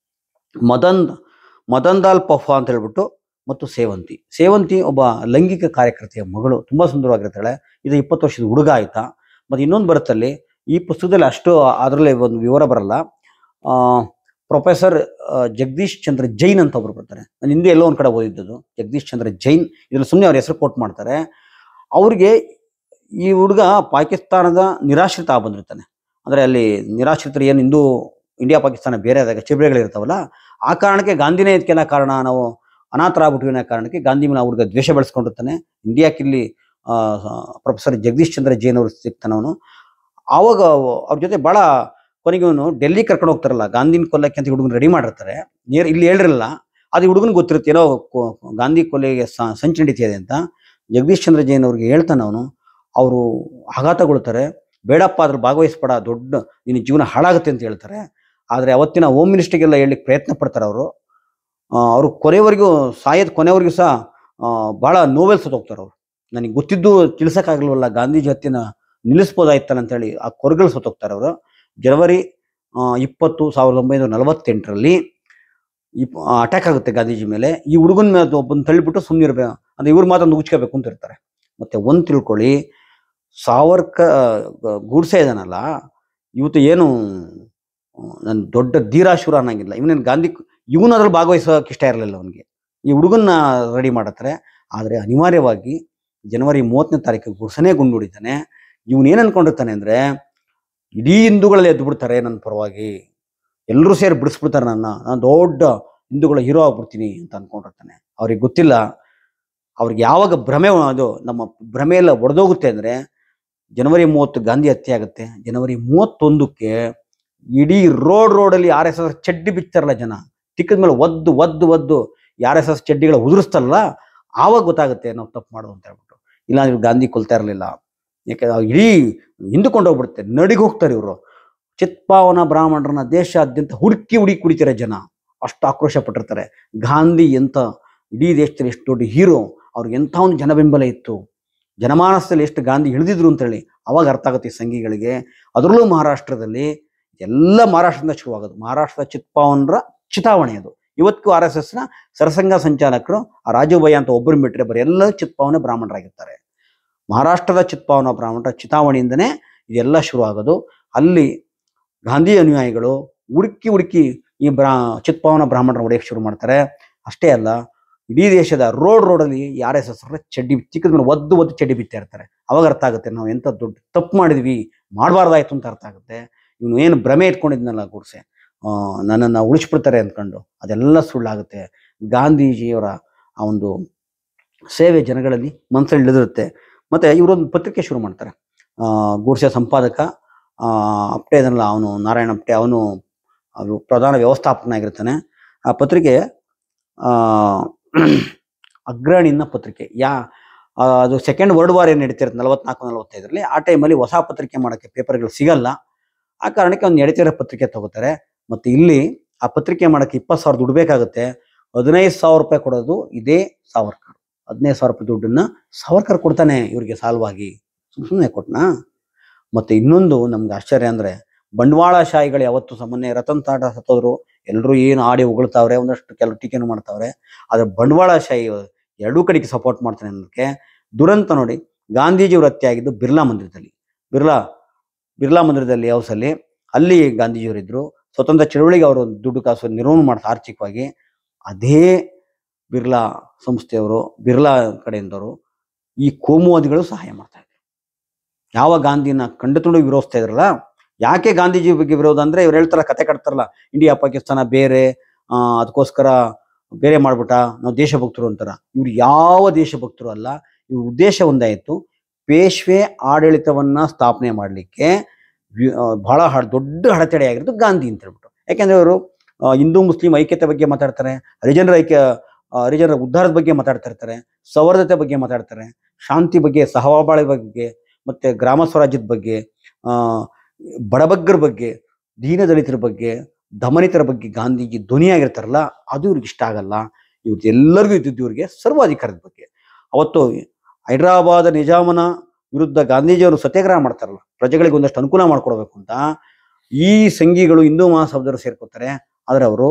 ಮದನ್ ಮದನ್ ದಾಲ್ ಪಫಾ ಅಂತ ಹೇಳ್ಬಿಟ್ಟು ಮತ್ತು ಸೇವಂತಿ ಸೇವಂತಿ ಒಬ್ಬ ಲೈಂಗಿಕ ಕಾರ್ಯಕರ್ತೆಯ ಮಗಳು ತುಂಬಾ ಸುಂದರವಾಗಿರ್ತಾಳೆ ಇದು ಇಪ್ಪತ್ತು ವರ್ಷದ ಹುಡುಗ ಆಯ್ತಾ ಮತ್ತೆ ಇನ್ನೊಂದು ಬರುತ್ತಲ್ಲಿ ಈ ಪುಸ್ತಕದಲ್ಲಿ ಅಷ್ಟು ಅದರಲ್ಲಿ ಒಂದು ವಿವರ ಬರಲ್ಲ ಆ ಪ್ರೊಫೆಸರ್ ಜಗದೀಶ್ ಚಂದ್ರ ಜೈನ್ ಅಂತ ಒಬ್ರು ಬರ್ತಾರೆ ನಾನು ಹಿಂದೆ ಎಲ್ಲೋ ಒಂದ್ ಕಡೆ ಓದಿದ್ದದು ಜಗದೀಶ್ ಚಂದ್ರ ಜೈನ್ ಇದ್ರಲ್ಲಿ ಸುಮ್ಮನೆ ಅವ್ರ ಹೆಸರು ಕೋಟ್ ಮಾಡ್ತಾರೆ ಅವ್ರಿಗೆ ಈ ಹುಡುಗ ಪಾಕಿಸ್ತಾನದ ನಿರಾಶ್ರಿತ ಆಗ್ ಬಂದಿರ್ತಾನೆ ಅಂದ್ರೆ ಅಲ್ಲಿ ನಿರಾಶ್ರಿತರು ಏನು ಹಿಂದೂ ಇಂಡಿಯಾ ಪಾಕಿಸ್ತಾನ ಬೇರೆ ಆದಾಗ ಚಿಬ್ರೆಗಳಿರ್ತಾವಲ್ಲ ಆ ಕಾರಣಕ್ಕೆ ಗಾಂಧಿನೇ ಇದಕ್ಕೆಲ್ಲ ಕಾರಣ ನಾವು ಅನಾಥರಾಗ್ಬಿಟ್ವಿ ಅನ್ನೋ ಕಾರಣಕ್ಕೆ ಗಾಂಧಿ ಮೇಲೆ ಅವ್ರಿಗೆ ದ್ವೇಷ ಬೆಳೆಸ್ಕೊಂಡಿರ್ತಾನೆ ಇಂಡಿಯಾಕ್ಕೆ ಇಲ್ಲಿ ಪ್ರೊಫೆಸರ್ ಜಗದೀಶ್ ಚಂದ್ರ ಜೈನ್ ಅವರು ಸಿಗ್ತಾನೆ ಅವನು ಆವಾಗ ಅವ್ರ ಜೊತೆ ಬಹಳ ಕೊನೆಗೆ ಅವನು ಡೆಲ್ಲಿ ಕರ್ಕೊಂಡು ಹೋಗ್ತಾರಲ್ಲ ಗಾಂಧಿನ ಕೊಲ್ಲಕ್ಕೆ ಅಂತ ಹುಡುಗನ ರೆಡಿ ಮಾಡಿರ್ತಾರೆ ನೇರ್ ಇಲ್ಲಿ ಹೇಳಿರಲ್ಲ ಅದು ಹುಡುಗನ್ ಗೊತ್ತಿರುತ್ತೆ ಏನೋ ಕೊ- ಗಾಂಧಿ ಕೊಲೆಗೆ ಸ- ಸಂಚು ನಡೀತಿದೆ ಅಂತ ಜಗದೀಶ್ ಚಂದ್ರ ಜೈನ್ ಅವ್ರಿಗೆ ಹೇಳ್ತಾನೆ ಅವನು ಅವರು ಆಘಾತಗೊಳ್ತಾರೆ ಬೇಡಪ್ಪ ಅದ್ರ ಭಾಗವಹಿಸ್ಬೇಡ ದೊಡ್ಡ ನಿನ್ನ ಜೀವನ ಹಾಳಾಗುತ್ತೆ ಅಂತ ಹೇಳ್ತಾರೆ ಆದರೆ ಅವತ್ತಿನ ಹೋಮ್ ಮಿನಿಸ್ಟರ್ಗೆಲ್ಲ ಹೇಳಲಿಕ್ಕೆ ಪ್ರಯತ್ನ ಪಡ್ತಾರೆ ಅವರು ಅವರು ಕೊನೆವರೆಗೂ ಸಾಯದ ಕೊನೆವರೆಗೂ ಸಹ ಆ, ಬಹಳ ನೋವೆಲ್ ಸತ್ತೋಗ್ತಾರೆ ಅವರು ನನಗೆ ಗೊತ್ತಿದ್ದು ತಿಳಿಸಕ್ಕಾಗಲ್ವಲ್ಲ ಗಾಂಧೀಜಿ ಹತ್ತಿನ ನಿಲ್ಲಿಸ್ಬೋದಾಯ್ತಲ್ಲ ಅಂತೇಳಿ ಆ ಕೊರಗಳು ಸತ್ತೋಗ್ತಾರೆ ಅವರು ಜನವರಿ ಆ, ಇಪ್ಪತ್ತು ಸಾವಿರದ ಒಂಬೈನೂರ ನಲವತ್ತೆಂಟರಲ್ಲಿ ಅಟ್ಯಾಕ್ ಆಗುತ್ತೆ ಗಾಂಧೀಜಿ ಮೇಲೆ ಈ ಹುಡುಗನ ಮೇಲೆ ಒಬ್ಬನ ತಳ್ಳಿಬಿಟ್ಟು ಸುಮ್ಮನಿರ್ಬೇಕು ಅಂದ್ರೆ ಇವ್ರ ಮಾತ್ರ ನುಗ್ಚ್ಕೋಬೇಕು ಅಂತ ಇರ್ತಾರೆ ಮತ್ತೆ ಒಂದ್ ತಿಳ್ಕೊಳ್ಳಿ ಸಾವರ್ಕ ಗೂಡ್ಸೆ ಇದಾನಲ್ಲ ಇವತ್ತು ಏನು ನನ್ನ ದೊಡ್ಡ ಧೀರಾಶೂರ ಅನ್ನಂಗಿಲ್ಲ ಇವನೇನು ಗಾಂಧಿ ಇವನು ಅದ್ರಲ್ಲಿ ಭಾಗವಹಿಸೋಕೆ ಇಷ್ಟ ಇರಲಿಲ್ಲ ಅವನಿಗೆ ಈ ಹುಡುಗನ್ನ ರೆಡಿ ಮಾಡತ್ತಾರೆ ಆದರೆ ಅನಿವಾರ್ಯವಾಗಿ ಜನವರಿ ಮೂವತ್ತನೇ ತಾರೀಕು ಗುಡ್ಸನೇ ಗುಂಡುಡಿತಾನೆ ಇವನು ಏನು ಅನ್ಕೊಂಡಿರ್ತಾನೆ ಅಂದ್ರೆ ಇಡೀ ಹಿಂದೂಗಳಲ್ಲಿ ಎದ್ದು ಬಿಡ್ತಾರೆ ನನ್ನ ಪರವಾಗಿ ಎಲ್ಲರೂ ಸೇರಿ ಬಿಡಿಸ್ಬಿಡ್ತಾರೆ ನನ್ನ ನಾನು ದೊಡ್ಡ ಹಿಂದೂಗಳ ಹೀರೋ ಆಗ್ಬಿಡ್ತೀನಿ ಅಂತ ಅನ್ಕೊಂಡಿರ್ತಾನೆ ಅವ್ರಿಗೆ ಗೊತ್ತಿಲ್ಲ ಅವ್ರಿಗೆ ಯಾವಾಗ ಭ್ರಮೆ ಅದು ನಮ್ಮ ಭ್ರಮೆ ಎಲ್ಲ ಒಡೆದೋಗುತ್ತೆ ಅಂದ್ರೆ ಜನವರಿ ಮೂವತ್ತು ಗಾಂಧಿ ಹತ್ಯೆ ಆಗುತ್ತೆ ಜನವರಿ ಮೂವತ್ತೊಂದಕ್ಕೆ ಇಡೀ ರೋಡ್ ರೋಡಲ್ಲಿ ಆರ್ ಎಸ್ ಎಸ್ ಚಡ್ಡಿ ಬಿಚ್ತಾರಲ್ಲ ಜನ ತಿಕ್ಕದ ಮೇಲೆ ಒದ್ದು ಒದ್ದು ಒದ್ದು ಆರ್ ಎಸ್ ಎಸ್ ಚಡ್ಡಿಗಳ ಉದುರಿಸ್ತಲ್ಲ ಆವಾಗ ಗೊತ್ತಾಗುತ್ತೆ ನಾವು ತಪ್ಪು ಮಾಡೋದು ಅಂತ ಹೇಳ್ಬಿಟ್ಟು ಇಲ್ಲ ಇವ್ರು ಗಾಂಧಿ ಕೊಲ್ತಾ ಇರಲಿಲ್ಲ ಯಾಕೆ ಇಡೀ ಹಿಂದುಕೊಂಡು ಹೋಗ್ಬಿಡುತ್ತೆ ನಡಿಗೆ ಹೋಗ್ತಾರೆ ಇವರು ಚಿತ್ಪಾವನ ಬ್ರಾಹ್ಮಣರನ್ನ ದೇಶಾದ್ಯಂತ ಹುಡುಕಿ ಹುಡುಕಿ ಕುಡಿತಾರೆ ಜನ ಅಷ್ಟು ಆಕ್ರೋಶ ಪಟ್ಟಿರ್ತಾರೆ ಗಾಂಧಿ ಎಂತ ಇಡೀ ದೇಶದಲ್ಲಿ ಎಷ್ಟು ದೊಡ್ಡ ಹೀರೋ ಅವ್ರಿಗೆ ಎಂಥ ಒಂದು ಜನಬೆಂಬಲ ಇತ್ತು ಜನಮಾನಸದಲ್ಲಿ ಎಷ್ಟು ಗಾಂಧಿ ಇಳಿದಿದ್ರು ಅಂತೇಳಿ ಅವಾಗ ಅರ್ಥ ಆಗುತ್ತೆ ಈ ಸಂಘಿಗಳಿಗೆ ಅದರಲ್ಲೂ ಮಹಾರಾಷ್ಟ್ರದಲ್ಲಿ ಎಲ್ಲ ಮಹಾರಾಷ್ಟ್ರದಿಂದ ಶುರುವಾಗೋದು ಮಹಾರಾಷ್ಟ್ರದ ಚಿತ್ಪಾವನರ ಚಿತಾವಣೆ ಅದು ಇವತ್ತಿಗೂ ಆರ್ ಎಸ್ ಎಸ್ನ ಸರಸಂಘ ಸಂಚಾಲಕರು ಆ ರಾಜುಭಯ್ಯ ಅಂತ ಒಬ್ಬರು ಬಿಟ್ಟರೆ ಬರೀ ಎಲ್ಲ ಚಿತ್ಪಾವನೆ ಬ್ರಾಹ್ಮಣರಾಗಿರ್ತಾರೆ ಮಹಾರಾಷ್ಟ್ರದ ಚಿತ್ಪಾವನ ಬ್ರಾಹ್ಮಣರ ಚಿತಾವಣೆಯಿಂದನೇ ಇದೆಲ್ಲ ಶುರು ಆಗೋದು ಅಲ್ಲಿ ಗಾಂಧಿ ಅನುಯಾಯಿಗಳು ಹುಡುಕಿ ಹುಡುಕಿ ಈ ಬ್ರಾ ಚಿತ್ಪಾವನ ಬ್ರಾಹ್ಮಣರ ಹೊಡೆಯಕ್ಕೆ ಶುರು ಮಾಡ್ತಾರೆ ಅಷ್ಟೇ ಅಲ್ಲ ಇಡೀ ದೇಶದ ರೋಡ್ ರೋಡಲ್ಲಿ ಆರ್ ಎಸ್ ಎಸ್ ಚಡ್ಡಿ ಚಿಕ್ಕದ ಮೇಲೆ ಒದ್ದು ಒದ್ದು ಚಡ್ಡಿ ಬಿತ್ತಾ ಇರ್ತಾರೆ ಅವಾಗ ಅರ್ಥ ಆಗುತ್ತೆ ನಾವು ಎಂತ ದೊಡ್ಡ ತಪ್ಪು ಮಾಡಿದ್ವಿ ಮಾಡಬಾರ್ದಾಯ್ತು ಅಂತ ಅರ್ಥ ಆಗುತ್ತೆ ಇವನು ಏನು ಭ್ರಮೆ ಇಟ್ಕೊಂಡಿದ್ನಲ್ಲ ಗುಡ್ಸೆ ಆ, ನನ್ನನ್ನು ಉಳಿಸ್ಬಿಡ್ತಾರೆ ಅಂದ್ಕೊಂಡು ಅದೆಲ್ಲ ಸುಳ್ಳಾಗುತ್ತೆ ಗಾಂಧೀಜಿಯವರ ಆ ಒಂದು ಸೇವೆ ಜನಗಳಲ್ಲಿ ಮನಸ್ಸಲ್ಲಿ ಇಳಿದಿರುತ್ತೆ ಮತ್ತೆ ಇವರೊಂದು ಪತ್ರಿಕೆ ಶುರು ಮಾಡ್ತಾರೆ ಆ, ಗೂಡ್ಸೆ ಸಂಪಾದಕ ಆ, ಅಪ್ಟೆ ಇದನ್ನಲ್ಲ ಅವನು ನಾರಾಯಣ ಅಪ್ಟೆ ಅವನು ಅದು ಪ್ರಧಾನ ವ್ಯವಸ್ಥಾಪಕನಾಗಿರ್ತಾನೆ ಆ ಪತ್ರಿಕೆ ಆ, ಅಗ್ರಣಿನ ಪತ್ರಿಕೆ ಯಾ ಆ, ಅದು ಸೆಕೆಂಡ್ ವರ್ಲ್ಡ್ ವಾರ್ ಏನು ನಡೀತಿರುತ್ತೆ ನಲವತ್ನಾಲ್ಕು ನಲವತ್ತೈದರಲ್ಲಿ ಆ ಟೈಮಲ್ಲಿ ಹೊಸ ಪತ್ರಿಕೆ ಮಾಡೋಕ್ಕೆ ಪೇಪರ್ಗಳು ಸಿಗಲ್ಲ ಆ ಕಾರಣಕ್ಕೆ ಒಂದು ನಡೀತಿರೋ ಪತ್ರಿಕೆ ತಗೋತಾರೆ ಮತ್ತೆ ಇಲ್ಲಿ ಆ ಪತ್ರಿಕೆ ಮಾಡೋಕ್ಕೆ ಇಪ್ಪತ್ತು ಸಾವಿರ ದುಡ್ಡು ಬೇಕಾಗುತ್ತೆ ಹದಿನೈದು ಸಾವಿರ ರೂಪಾಯಿ ಕೊಡೋದು ಇದೇ ಸಾವರ್ಕರ್ ಹದಿನೈದು ಸಾವಿರ ರೂಪಾಯಿ ದುಡ್ಡನ್ನ ಸಾವರ್ಕರ್ ಕೊಡ್ತಾನೆ ಇವ್ರಿಗೆ ಸಾಲವಾಗಿ ಸುಮ್ಮನೆ ಕೊಟ್ನಾ ಮತ್ತೆ ಇನ್ನೊಂದು ನಮ್ಗೆ ಆಶ್ಚರ್ಯ ಅಂದ್ರೆ ಬಂಡವಾಳಶಾಹಿಗಳು ಯಾವತ್ತು ಸಾಮಾನ್ಯ ರತನ್ ಟಾಟಾ ಸತ್ತೋದ್ರು ಎಲ್ಲರೂ ಏನು ಆಡಿ ಉಗುಳ್ತಾವ್ರೆ ಒಂದಷ್ಟು ಕೆಲವು ಟೀಕೆನು ಮಾಡ್ತಾವ್ರೆ ಆದ್ರೆ ಬಂಡವಾಳಶಾಹಿ ಎರಡೂ ಕಡೆಗೆ ಸಪೋರ್ಟ್ ಮಾಡ್ತಾನೆ ಅನ್ನೋದಕ್ಕೆ ದುರಂತ ನೋಡಿ ಗಾಂಧೀಜಿಯವ್ರ ಹತ್ಯೆ ಆಗಿದ್ದು ಬಿರ್ಲಾ ಮಂದಿರದಲ್ಲಿ ಬಿರ್ಲಾ ಬಿರ್ಲಾ ಮಂದಿರದಲ್ಲಿ ಹೌಸಲ್ಲಿ ಅಲ್ಲಿ ಗಾಂಧೀಜಿಯವರಿದ್ರು ಸ್ವತಂತ್ರ ಚಳವಳಿಗೆ ಅವರು ದುಡ್ಡು ಕಾಸು ನಿರ್ವಹಣೆ ಮಾಡ್ತಾರೆ ಆರ್ಥಿಕವಾಗಿ ಅದೇ ಬಿರ್ಲಾ ಸಂಸ್ಥೆಯವರು ಬಿರ್ಲಾ ಕಡೆಯಿಂದವರು ಈ ಕೋಮುವಾದಿಗಳು ಸಹಾಯ ಮಾಡ್ತಾ ಇದ್ರು ಯಾವ ಗಾಂಧಿನ ಕಂಡು ತುಂಡು ವಿರೋಧಿಸ್ತಾ ಇದ್ರಲ್ಲ ಯಾಕೆ ಗಾಂಧೀಜಿ ಬಗ್ಗೆ ವಿರೋಧ ಅಂದ್ರೆ ಇವ್ರು ಹೇಳ್ತಾರ ಕತೆ ಕಟ್ತಾರಲ್ಲ ಇಂಡಿಯಾ ಪಾಕಿಸ್ತಾನ ಬೇರೆ ಆ, ಅದಕ್ಕೋಸ್ಕರ ಬೇರೆ ಮಾಡ್ಬಿಟ್ಟ ನಾವು ದೇಶಭಕ್ತರು ಅಂತಾರ ಇವ್ರು ಯಾವ ದೇಶಭಕ್ತರು ಅಲ್ಲ ಇವ್ರ ಉದ್ದೇಶ ಒಂದಾಯಿತು ಪೇಶ್ವೆ ಆಡಳಿತವನ್ನ ಸ್ಥಾಪನೆ ಮಾಡಲಿಕ್ಕೆ ಬಹಳ ಹ- ದೊಡ್ಡ ಅಡೆತಡೆ ಆಗಿರೋದು ಗಾಂಧಿ ಅಂತ ಹೇಳ್ಬಿಟ್ಟು ಯಾಕೆಂದ್ರೆ ಅವರು ಆ, ಹಿಂದೂ ಮುಸ್ಲಿಂ ಐಕ್ಯತೆ ಬಗ್ಗೆ ಮಾತಾಡ್ತಾರೆ ಹರಿಜನರ ಐಕ್ಯ ಆ, ಹರಿಜನರ ಉದ್ಧಾರದ ಬಗ್ಗೆ ಮಾತಾಡ್ತಾ ಇರ್ತಾರೆ ಸೌಹಾರ್ದತೆ ಬಗ್ಗೆ ಮಾತಾಡ್ತಾರೆ ಶಾಂತಿ ಬಗ್ಗೆ ಸಹಬಾಳ್ವೆ ಬಗ್ಗೆ ಮತ್ತೆ ಗ್ರಾಮ ಸ್ವರಾಜ್ಯದ ಬಗ್ಗೆ ಆ ಬಡಬಗ್ಗರ ಬಗ್ಗೆ ದೀನದಲಿತರ ಬಗ್ಗೆ ದಮನಿತರ ಬಗ್ಗೆ ಗಾಂಧೀಜಿ ಧ್ವನಿಯಾಗಿರ್ತಾರಲ್ಲ ಅದು ಇವ್ರಿಗೆ ಇಷ್ಟ ಆಗಲ್ಲ ಇವ್ರಿಗೆ ಎಲ್ಲರಿಗೂ ಇದ್ದಿದ್ದು ಇವ್ರಿಗೆ ಸರ್ವಾಧಿಕಾರದ ಬಗ್ಗೆ ಅವತ್ತು ಹೈದರಾಬಾದ್ ನಿಜಾಮನ ವಿರುದ್ಧ ಗಾಂಧೀಜಿಯವರು ಸತ್ಯಾಗ್ರಹ ಮಾಡ್ತಾರಲ್ಲ ಪ್ರಜೆಗಳಿಗೆ ಒಂದಷ್ಟು ಅನುಕೂಲ ಮಾಡ್ಕೊಡ್ಬೇಕು ಅಂತ ಈ ಸಂಘಿಗಳು ಹಿಂದೂ ಮಹಾಸಭಾದವರು ಸೇರ್ಕೋತಾರೆ ಆದ್ರೆ ಅವರು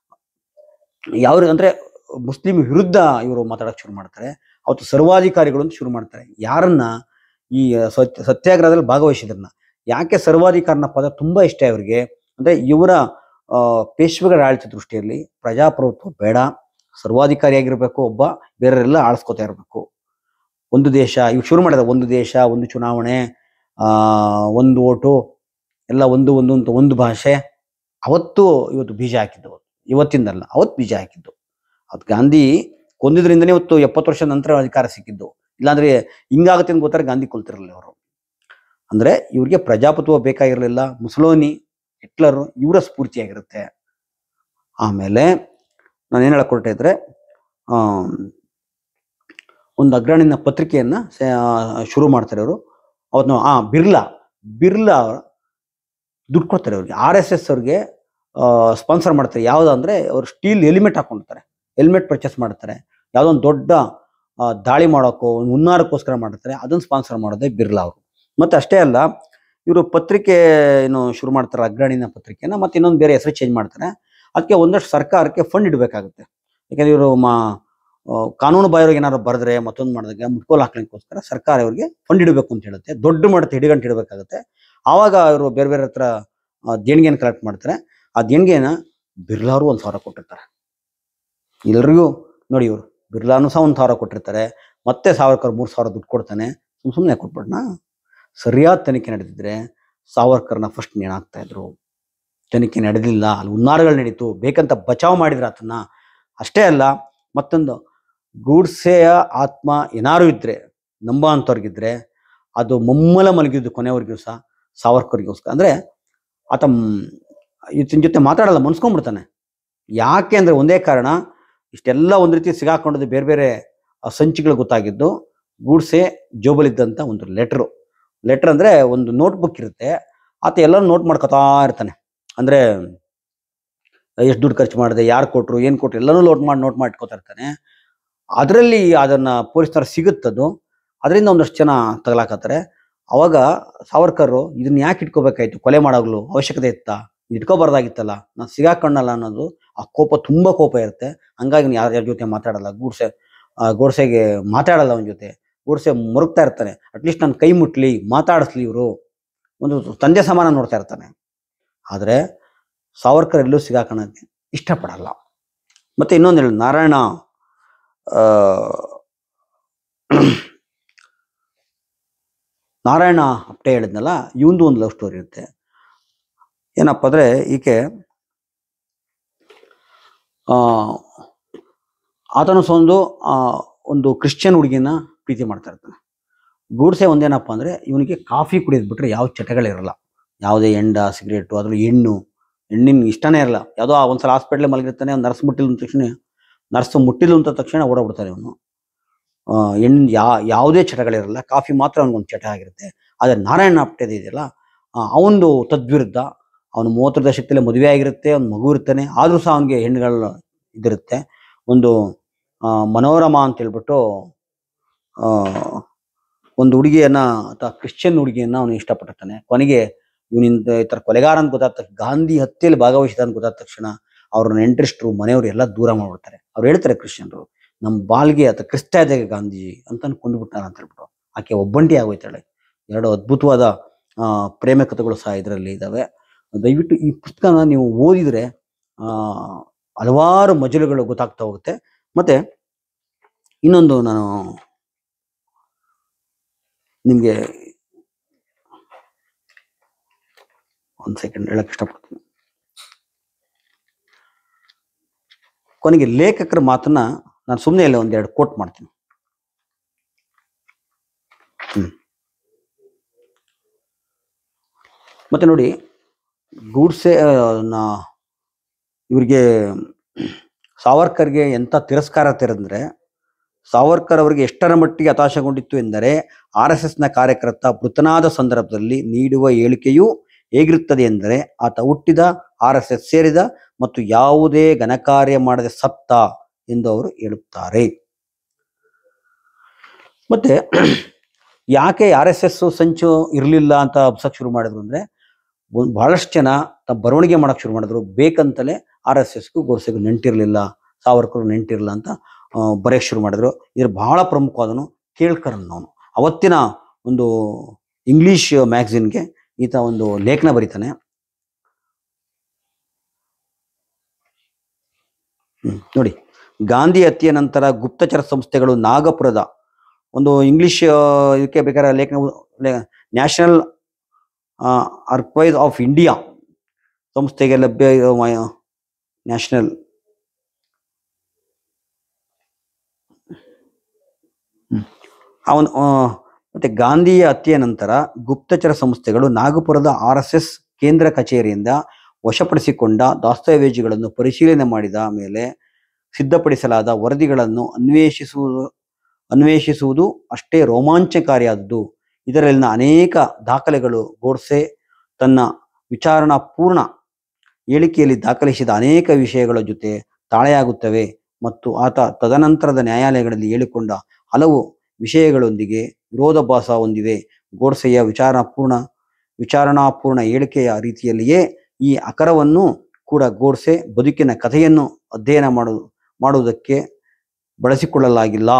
ಯಾವ ಅಂದ್ರೆ ಮುಸ್ಲಿಂ ವಿರುದ್ಧ ಇವರು ಮಾತಾಡಕ್ ಶುರು ಮಾಡ್ತಾರೆ ಅವತ್ತು ಸರ್ವಾಧಿಕಾರಿಗಳು ಅಂತ ಶುರು ಮಾಡ್ತಾರೆ ಯಾರನ್ನ ಈ ಸತ್ಯ ಸತ್ಯಾಗ್ರಹದಲ್ಲಿ ಭಾಗವಹಿಸಿದ್ರನ್ನ ಯಾಕೆ ಸರ್ವಾಧಿಕಾರನ ಪದ ತುಂಬಾ ಇಷ್ಟ ಇವರಿಗೆ ಅಂದ್ರೆ ಇವರ ಆ, ಪೇಶ್ವೆಗಳ ಆಡಳಿತ ದೃಷ್ಟಿಯಲ್ಲಿ ಪ್ರಜಾಪ್ರಭುತ್ವ ಬೇಡ ಸರ್ವಾಧಿಕಾರಿಯಾಗಿರ್ಬೇಕು ಒಬ್ಬ ಬೇರೆಲ್ಲ ಆಳಿಸ್ಕೊತಾ ಇರಬೇಕು ಒಂದು ದೇಶ ಇವ್ ಶುರು ಮಾಡಿದ ಒಂದು ದೇಶ ಒಂದು ಚುನಾವಣೆ ಆ ಒಂದು ಓಟು ಎಲ್ಲ ಒಂದು ಒಂದು ಅಂತ ಒಂದು ಭಾಷೆ ಅವತ್ತು ಇವತ್ತು ಬೀಜ ಹಾಕಿದ್ದು ಇವತ್ತಿಂದಲ್ಲ ಅವತ್ತು ಬೀಜ ಹಾಕಿದ್ದು ಅದು ಗಾಂಧಿ ಕೊಂದಿದ್ರಿಂದನೇ ಇವತ್ತು ಎಪ್ಪತ್ತು ವರ್ಷ ನಂತರ ಅಧಿಕಾರ ಸಿಕ್ಕಿದ್ದು ಇಲ್ಲಾಂದ್ರೆ ಹಿಂಗಾಗುತ್ತೆ ಅಂತ ಗೊತ್ತಾರೆ ಗಾಂಧಿ ಕೊಲ್ತಿರಲಿಲ್ಲ ಅವರು ಅಂದ್ರೆ ಇವ್ರಿಗೆ ಪ್ರಜಾಪ್ರಭುತ್ವ ಬೇಕಾಗಿರಲಿಲ್ಲ ಮುಸಲೋನಿ ಹಿಟ್ಲರ್ ಇವರ ಸ್ಫೂರ್ತಿಯಾಗಿರುತ್ತೆ ಆಮೇಲೆ ನಾನು ಏನು ಹೇಳಕ್ ಹೊರಟೆ ಇದ್ರೆ ಆಮ್, ಒಂದು ಅಗ್ರಣಿನ ಪತ್ರಿಕೆಯನ್ನ ಸ- ಆ, ಶುರು ಮಾಡ್ತಾರೆ ಅವರು ಅವತ್ತು ನಾವು ಆ ಬಿರ್ಲಾ ಬಿರ್ಲಾ ದುಡ್ಡು ಕೊಡ್ತಾರೆ ಅವ್ರಿಗೆ ಆರ್ ಎಸ್ ಎಸ್ ಅವ್ರಿಗೆ ಸ್ಪಾನ್ಸರ್ ಮಾಡ್ತಾರೆ ಯಾವ್ದು ಅಂದ್ರೆ ಅವ್ರು ಸ್ಟೀಲ್ ಹೆಲ್ಮೆಟ್ ಹಾಕೊಂಡಿರ್ತಾರೆ ಹೆಲ್ಮೆಟ್ ಪರ್ಚೇಸ್ ಮಾಡ್ತಾರೆ ಯಾವುದೋ ಒಂದು ದೊಡ್ಡ ಆ, ದಾಳಿ ಮಾಡೋಕ್ಕೋ ಒಂದು ಹುನ್ನಾರಕ್ಕೋಸ್ಕರ ಮಾಡ್ತಾರೆ ಅದನ್ನ ಸ್ಪಾನ್ಸರ್ ಮಾಡೋದೇ ಬಿರ್ಲಾ ಅವರು ಮತ್ತೆ ಅಷ್ಟೇ ಅಲ್ಲ ಇವರು ಪತ್ರಿಕೆ ಏನು ಶುರು ಮಾಡ್ತಾರೆ ಅಗ್ರಣಿನ ಪತ್ರಿಕೆನ ಮತ್ತೆ ಇನ್ನೊಂದು ಬೇರೆ ಹೆಸರು ಚೇಂಜ್ ಮಾಡ್ತಾರೆ ಅದಕ್ಕೆ ಒಂದಷ್ಟು ಸರ್ಕಾರಕ್ಕೆ ಫಂಡ್ ಇಡಬೇಕಾಗುತ್ತೆ ಯಾಕಂದ್ರೆ ಇವರು ಮಾ ಆ, ಕಾನೂನು ಬಾಹಿರವಾಗಿ ಏನಾದ್ರು ಬರೆದ್ರೆ ಮತ್ತೊಂದು ಮಾಡಿದಾಗ ಮುಟ್ಕೋಲ್ ಹಾಕ್ಲಿಕ್ಕೋಸ್ಕರ ಸರ್ಕಾರ ಇವರಿಗೆ ಫಂಡ್ ಇಡಬೇಕು ಅಂತ ಹೇಳುತ್ತೆ ದೊಡ್ಡ ಮಟ್ಟದ ಹಿಡಿಗಂಟು ಇಡಬೇಕಾಗುತ್ತೆ ಆವಾಗ ಅವರು ಬೇರೆ ಬೇರೆ ಹತ್ರ ಆ, ದೇಣಿಗೆನ ಕಲೆಕ್ಟ್ ಮಾಡ್ತಾರೆ ಆ ದೇಣಿಗೆನ ಬಿರ್ಲಾರು ಒಂದು ಸಾವಿರ ಕೊಟ್ಟಿರ್ತಾರೆ ಎಲ್ರಿಗೂ ನೋಡಿ ಇವರು ಬಿರ್ಲಾನು ಸಹ ಒಂದು ಸಾವಿರ ಕೊಟ್ಟಿರ್ತಾರೆ ಮತ್ತೆ ಸಾವರ್ಕರ್ ಮೂರು ಸಾವಿರ ದುಡ್ಡು ಕೊಡ್ತಾನೆ ಸುಮ್ ಸುಮ್ಮನೆ ಕೊಟ್ಬಿಡ್ನ ಸರಿಯಾದ ತನಿಖೆ ನಡೆದಿದ್ರೆ ಸಾವರ್ಕರ್ನ ಫಸ್ಟ್ ನೇಣಾಕ್ತಾ ಇದ್ರು ತನಿಖೆ ನಡೆದಿಲ್ಲ ಅಲ್ಲಿ ಹುನ್ನಾರಗಳು ನಡೀತು ಬೇಕಂತ ಬಚಾವ್ ಮಾಡಿದ್ರು ಆತನ್ನ ಅಷ್ಟೇ ಅಲ್ಲ ಮತ್ತೊಂದು ಗೂಡ್ಸೆಯ ಆತ್ಮ ಏನಾರು ಇದ್ರೆ ನಂಬ ಅಂತವ್ರಿಗಿದ್ರೆ ಅದು ಮುಮ್ಮಲ ಮಲಗಿದ್ದು ಕೊನೆವರೆಗೂ ಸಹ ಸಾವರ್ಕರ್ಗೋಸ್ಕರ ಅಂದ್ರೆ ಆತ ಮ್- ಈತನ ಜೊತೆ ಮಾತಾಡಲ್ಲ ಮನ್ಸ್ಕೊಂಡ್ಬಿಡ್ತಾನೆ ಯಾಕೆ ಅಂದ್ರೆ ಒಂದೇ ಕಾರಣ ಇಷ್ಟೆಲ್ಲ ಒಂದ್ ರೀತಿ ಸಿಗಾಕೊಂಡದ್ದು ಬೇರೆ ಬೇರೆ ಆ ಸಂಚಿಗಳು ಗೊತ್ತಾಗಿದ್ದು ಗೂಡ್ಸೆ ಜೋಬಲಿದ್ದಂತ ಒಂದು ಲೆಟ್ರು ಲೆಟರ್ ಅಂದ್ರೆ ಒಂದು ನೋಟ್ ಬುಕ್ ಇರುತ್ತೆ ಆತ ಎಲ್ಲ ನೋಟ್ ಮಾಡ್ಕೊತಾ ಇರ್ತಾನೆ ಅಂದ್ರೆ ಎಷ್ಟು ದುಡ್ಡು ಖರ್ಚು ಮಾಡಿದೆ ಯಾರು ಕೊಟ್ರು ಏನ್ ಕೊಟ್ರು ಎಲ್ಲನೂ ಲೋಟ್ ಮಾಡಿ ನೋಟ್ ಮಾಡಿ ಇಟ್ಕೊತಾ ಇರ್ತಾನೆ ಅದರಲ್ಲಿ ಅದನ್ನ ಪೊಲೀಸ್ನವ್ರು ಸಿಗುತ್ತದು ಅದರಿಂದ ಒಂದಷ್ಟು ಜನ ತಗಲಾಕತ್ತಾರೆ ಅವಾಗ ಸಾವರ್ಕರ್ ಇದನ್ನ ಯಾಕೆ ಇಟ್ಕೋಬೇಕಾಯ್ತು ಕೊಲೆ ಮಾಡೋಗ್ಲು ಅವಶ್ಯಕತೆ ಇತ್ತಾ ಇದ್ ಇಟ್ಕೋಬಾರ್ದಾಗಿತ್ತಲ್ಲ ನಾನು ಸಿಗಾಕೊಂಡಲ್ಲ ಅನ್ನೋದು ಆ ಕೋಪ ತುಂಬಾ ಕೋಪ ಇರುತ್ತೆ ಹಂಗಾಗಿ ಯಾರ ಯಾರ ಜೊತೆ ಮಾತಾಡಲ್ಲ ಗೂಡ್ಸೆ ಆ ಗೋಡ್ಸೆಗೆ ಮಾತಾಡಲ್ಲ ಅವನ ಜೊತೆ ಗೋಡ್ಸೆ ಮುರುಗ್ತಾ ಇರ್ತಾನೆ ಅಟ್ಲೀಸ್ಟ್ ನನ್ನ ಕೈ ಮುಟ್ಲಿ ಮಾತಾಡಿಸ್ಲಿ ಇವರು ಒಂದು ತಂದೆ ಸಮಾನ ನೋಡ್ತಾ ಇರ್ತಾನೆ ಆದ್ರೆ ಸಾವರ್ಕರ್ ಎಲ್ಲೂ ಸಿಗಾಕೋಣಕ್ಕೆ ಇಷ್ಟಪಡಲ್ಲ ಮತ್ತೆ ಇನ್ನೊಂದು ಹೇಳಿ ನಾರಾಯಣ ಆ, ನಾರಾಯಣ ಅಪ್ಟೆ ಹೇಳಿದ್ನಲ್ಲ ಇವಂದು ಒಂದು ಲವ್ ಸ್ಟೋರಿ ಇರುತ್ತೆ ಏನಪ್ಪ ಅಂದ್ರೆ ಈಕೆ ಆ, ಆತನು ಸಹ ಒಂದು ಆ, ಒಂದು ಕ್ರಿಶ್ಚಿಯನ್ ಹುಡುಗಿನ ಪ್ರೀತಿ ಮಾಡ್ತಾ ಇರ್ತಾನೆ ಗೂಡ್ಸೆ ಒಂದೇನಪ್ಪ ಅಂದ್ರೆ ಇವನಿಗೆ ಕಾಫಿ ಕುಡಿಯೋದು ಬಿಟ್ರೆ ಯಾವ ಚಟಗಳಿರಲ್ಲ ಯಾವುದೇ ಎಂಡ ಸಿಗರೇಟು ಅದ್ರಲ್ಲಿ ಹೆಣ್ಣು ಹೆಣ್ಣಿನ ಇಷ್ಟನೇ ಇರಲ್ಲ ಯಾವುದೋ ಆ ಒಂದ್ಸಲ ಹಾಸ್ಪಿಟ್ಲ್ ಮಲಗಿರ್ತಾನೆ ಒಂದು ನರ್ಸ್ ಮುಟ್ಟಿಲ್ಲ ಅಂದ ತಕ್ಷಣ ನರ್ಸ್ ಮುಟ್ಟಿಲ್ಲ ಅಂತ ತಕ್ಷಣ ಓಡಾಡ್ಬಿಡ್ತಾನೆ ಅವನು ಹೆಣ್ಣು ಯಾ ಯಾವುದೇ ಚಟಗಳಿರಲ್ಲ ಕಾಫಿ ಮಾತ್ರ ಅವನಿಗೊಂದು ಚಟ ಆಗಿರುತ್ತೆ ಆದರೆ ನಾರಾಯಣ ಅಪ್ಟೆದು ಇದೆಯಲ್ಲ ಅವನದು ತದ್ವಿರುದ್ಧ ಅವನು ಮೂವತ್ತರ ದಶಕದಲ್ಲೇ ಮದುವೆ ಆಗಿರುತ್ತೆ ಅವ್ನ ಮಗು ಇರ್ತಾನೆ ಆದರೂ ಸಹ ಅವನಿಗೆ ಹೆಣ್ಣುಗಳ ಇದಿರುತ್ತೆ ಒಂದು ಆ, ಮನೋರಮ ಅಂತ ಹೇಳ್ಬಿಟ್ಟು ಆ, ಒಂದು ಹುಡುಗಿಯನ್ನ ಅಥವಾ ಕ್ರಿಶ್ಚಿಯನ್ ಹುಡುಗಿಯನ್ನ ಅವನು ಇಷ್ಟಪಟ್ಟಿರ್ತಾನೆ ಕೊನೆಗೆ ಇವನಿಂದ ಈ ತರ ಕೊಲೆಗಾರ ಅಂತ ಗೊತ್ತಾದ ತಕ್ಷಣ ಗಾಂಧಿ ಹತ್ಯೆಯಲ್ಲಿ ಭಾಗವಹಿಸಿದ ಅಂತ ಗೊತ್ತಾದ ತಕ್ಷಣ ಅವ್ರ ನೆಂಟರಿಷ್ಟರು ಮನೆಯವರು ಎಲ್ಲ ದೂರ ಮಾಡ್ಬಿಡ್ತಾರೆ ಅವ್ರು ಹೇಳ್ತಾರೆ ಕ್ರಿಶ್ಚಿಯನ್ರು ನಮ್ಮ ಬಾಲ್ಗೆ ಅಥವಾ ಕ್ರಿಸ್ತ ಇದೆ ಗಾಂಧೀಜಿ ಅಂತ ಕೊಂಡ್ಬಿಟ್ಟಾರ ಅಂತ ಹೇಳ್ಬಿಟ್ಟು ಆಕೆ ಒಬ್ಬಂಟಿ ಆಗೋಯ್ತಾಳೆ ಎರಡು ಅದ್ಭುತವಾದ ಆ, ಪ್ರೇಮ ಕಥೆಗಳು ಸಹ ಇದರಲ್ಲಿ ಇದಾವೆ ದಯವಿಟ್ಟು ಈ ಪುಸ್ತಕನ ನೀವು ಓದಿದ್ರೆ ಆ ಹಲವಾರು ಮಜಲುಗಳು ಗೊತ್ತಾಗ್ತಾ ಹೋಗುತ್ತೆ ಮತ್ತೆ ಇನ್ನೊಂದು ನಾನು ನಿಮಗೆ ಒಂದು ಸೆಕೆಂಡ್ ಹೇಳಕ್ ಇಷ್ಟಪಡ್ತೀನಿ ಕೊನೆಗೆ ಲೇಖಕರ ಮಾತನ್ನ ನಾನು ಸುಮ್ಮನೆ ಇಲ್ಲ ಒಂದೆರಡು ಕೋಟ್ ಮಾಡ್ತೀನಿ ಹ್ಮ್. ಮತ್ತೆ ನೋಡಿ ಗೂಡ್ಸೆ ಆ, ನ- ಇವ್ರಿಗೆ ಸಾವರ್ಕರ್ಗೆ ಎಂತ ತಿರಸ್ಕಾರ ತೆರೆದ್ರೆ ಸಾವರ್ಕರ್ ಅವರಿಗೆ ಎಷ್ಟರ ಮಟ್ಟಿಗೆ ಹತಾಶಗೊಂಡಿತ್ತು ಎಂದರೆ ಆರ್ ಎಸ್ ಎಸ್ನ ಕಾರ್ಯಕರ್ತ ಮೃತನಾದ ಸಂದರ್ಭದಲ್ಲಿ ನೀಡುವ ಹೇಳಿಕೆಯು ಹೇಗಿರುತ್ತದೆ ಎಂದರೆ ಆತ ಹುಟ್ಟಿದ ಆರ್ ಎಸ್ ಎಸ್ ಸೇರಿದ ಮತ್ತು ಯಾವುದೇ ಘನಕಾರ್ಯ ಮಾಡದೆ ಸತ್ತ ಎಂದು ಅವರು ಹೇಳುತ್ತಾರೆ ಮತ್ತೆ ಯಾಕೆ ಆರ್ ಎಸ್ ಎಸ್ ಸಂಚು ಇರಲಿಲ್ಲ ಅಂತ ಅಬ್ಸಕ್ ಶುರು ಮಾಡಿದ್ರು ಅಂದ್ರೆ ಒಂದ್- ಬಹಳಷ್ಟು ಜನ ತಮ್ಮ ಬರವಣಿಗೆ ಮಾಡಕ್ ಶುರು ಮಾಡಿದ್ರು ಬೇಕಂತಲೇ ಆರ್ ಎಸ್ ಎಸ್ಗೂ ಗೋಡ್ಸೆಗೂ ನೆಂಟಿರ್ಲಿಲ್ಲ ಸಾವರ್ಕರ್ ನೆಂಟಿರ್ಲಿಲ್ಲ ಅಂತ ಆ, ಬರೆಯಕ್ ಶುರು ಮಾಡಿದ್ರು ಇದ್ರ ಬಹಳ ಪ್ರಮುಖವಾದನು ಕೇಳ್ಕರ್ ಅನ್ನೋನು ಅವತ್ತಿನ ಒಂದು ಇಂಗ್ಲಿಷ್ ಮ್ಯಾಗಝಿನ್ಗೆ ಈತ ಒಂದು ಲೇಖನ ಬರೀತಾನೆ ಹ್ಮ್, ನೋಡಿ ಗಾಂಧಿ ಹತ್ಯೆ ನಂತರ ಗುಪ್ತಚರ ಸಂಸ್ಥೆಗಳು ನಾಗಪುರದ ಒಂದು ಇಂಗ್ಲಿಷ್ ಆ, ಇದಕ್ಕೆ ಬೇಕಾದ್ರೆ ಲೇಖನ ನ್ಯಾಷನಲ್ ಅರ್ಕೈವ್ ಆಫ್ ಇಂಡಿಯಾ ಸಂಸ್ಥೆಗೆ ಲಭ್ಯ ನ್ಯಾಷನಲ್ ಅವನು ಆ, ಮತ್ತೆ ಗಾಂಧಿಯ ಹತ್ಯೆಯ ನಂತರ ಗುಪ್ತಚರ ಸಂಸ್ಥೆಗಳು ನಾಗಪುರದ ಆರ್ ಎಸ್ ಎಸ್ ಕೇಂದ್ರ ಕಚೇರಿಯಿಂದ ವಶಪಡಿಸಿಕೊಂಡ ದಾಸ್ತಾವೇಜುಗಳನ್ನು ಪರಿಶೀಲನೆ ಮಾಡಿದ ಮೇಲೆ ಸಿದ್ಧಪಡಿಸಲಾದ ವರದಿಗಳನ್ನು ಅನ್ವೇಷಿಸುವುದು ಅನ್ವೇಷಿಸುವುದು ಅಷ್ಟೇ ರೋಮಾಂಚಕಾರಿಯಾದದ್ದು ಇದರಲ್ಲಿನ ಅನೇಕ ದಾಖಲೆಗಳು ಗೋಡ್ಸೆ ತನ್ನ ವಿಚಾರಣಾ ಪೂರ್ಣ ಹೇಳಿಕೆಯಲ್ಲಿ ದಾಖಲಿಸಿದ ಅನೇಕ ವಿಷಯಗಳ ಜೊತೆ ತಾಳೆಯಾಗುತ್ತವೆ ಮತ್ತು ಆತ ತದನಂತರದ ನ್ಯಾಯಾಲಯಗಳಲ್ಲಿ ಹೇಳಿಕೊಂಡ ಹಲವು ವಿಷಯಗಳೊಂದಿಗೆ ವಿರೋಧಾಭಾಸ ಹೊಂದಿವೆ ಗೋಡ್ಸೆಯ ವಿಚಾರಣಾಪೂರ್ಣ ವಿಚಾರಣಾಪೂರ್ಣ ಹೇಳಿಕೆಯ ರೀತಿಯಲ್ಲಿಯೇ ಈ ಅಕರವನ್ನು ಕೂಡ ಗೋಡ್ಸೆ ಬದುಕಿನ ಕಥೆಯನ್ನು ಅಧ್ಯಯನ ಮಾಡು ಮಾಡುವುದಕ್ಕೆ ಬಳಸಿಕೊಳ್ಳಲಾಗಿಲ್ಲ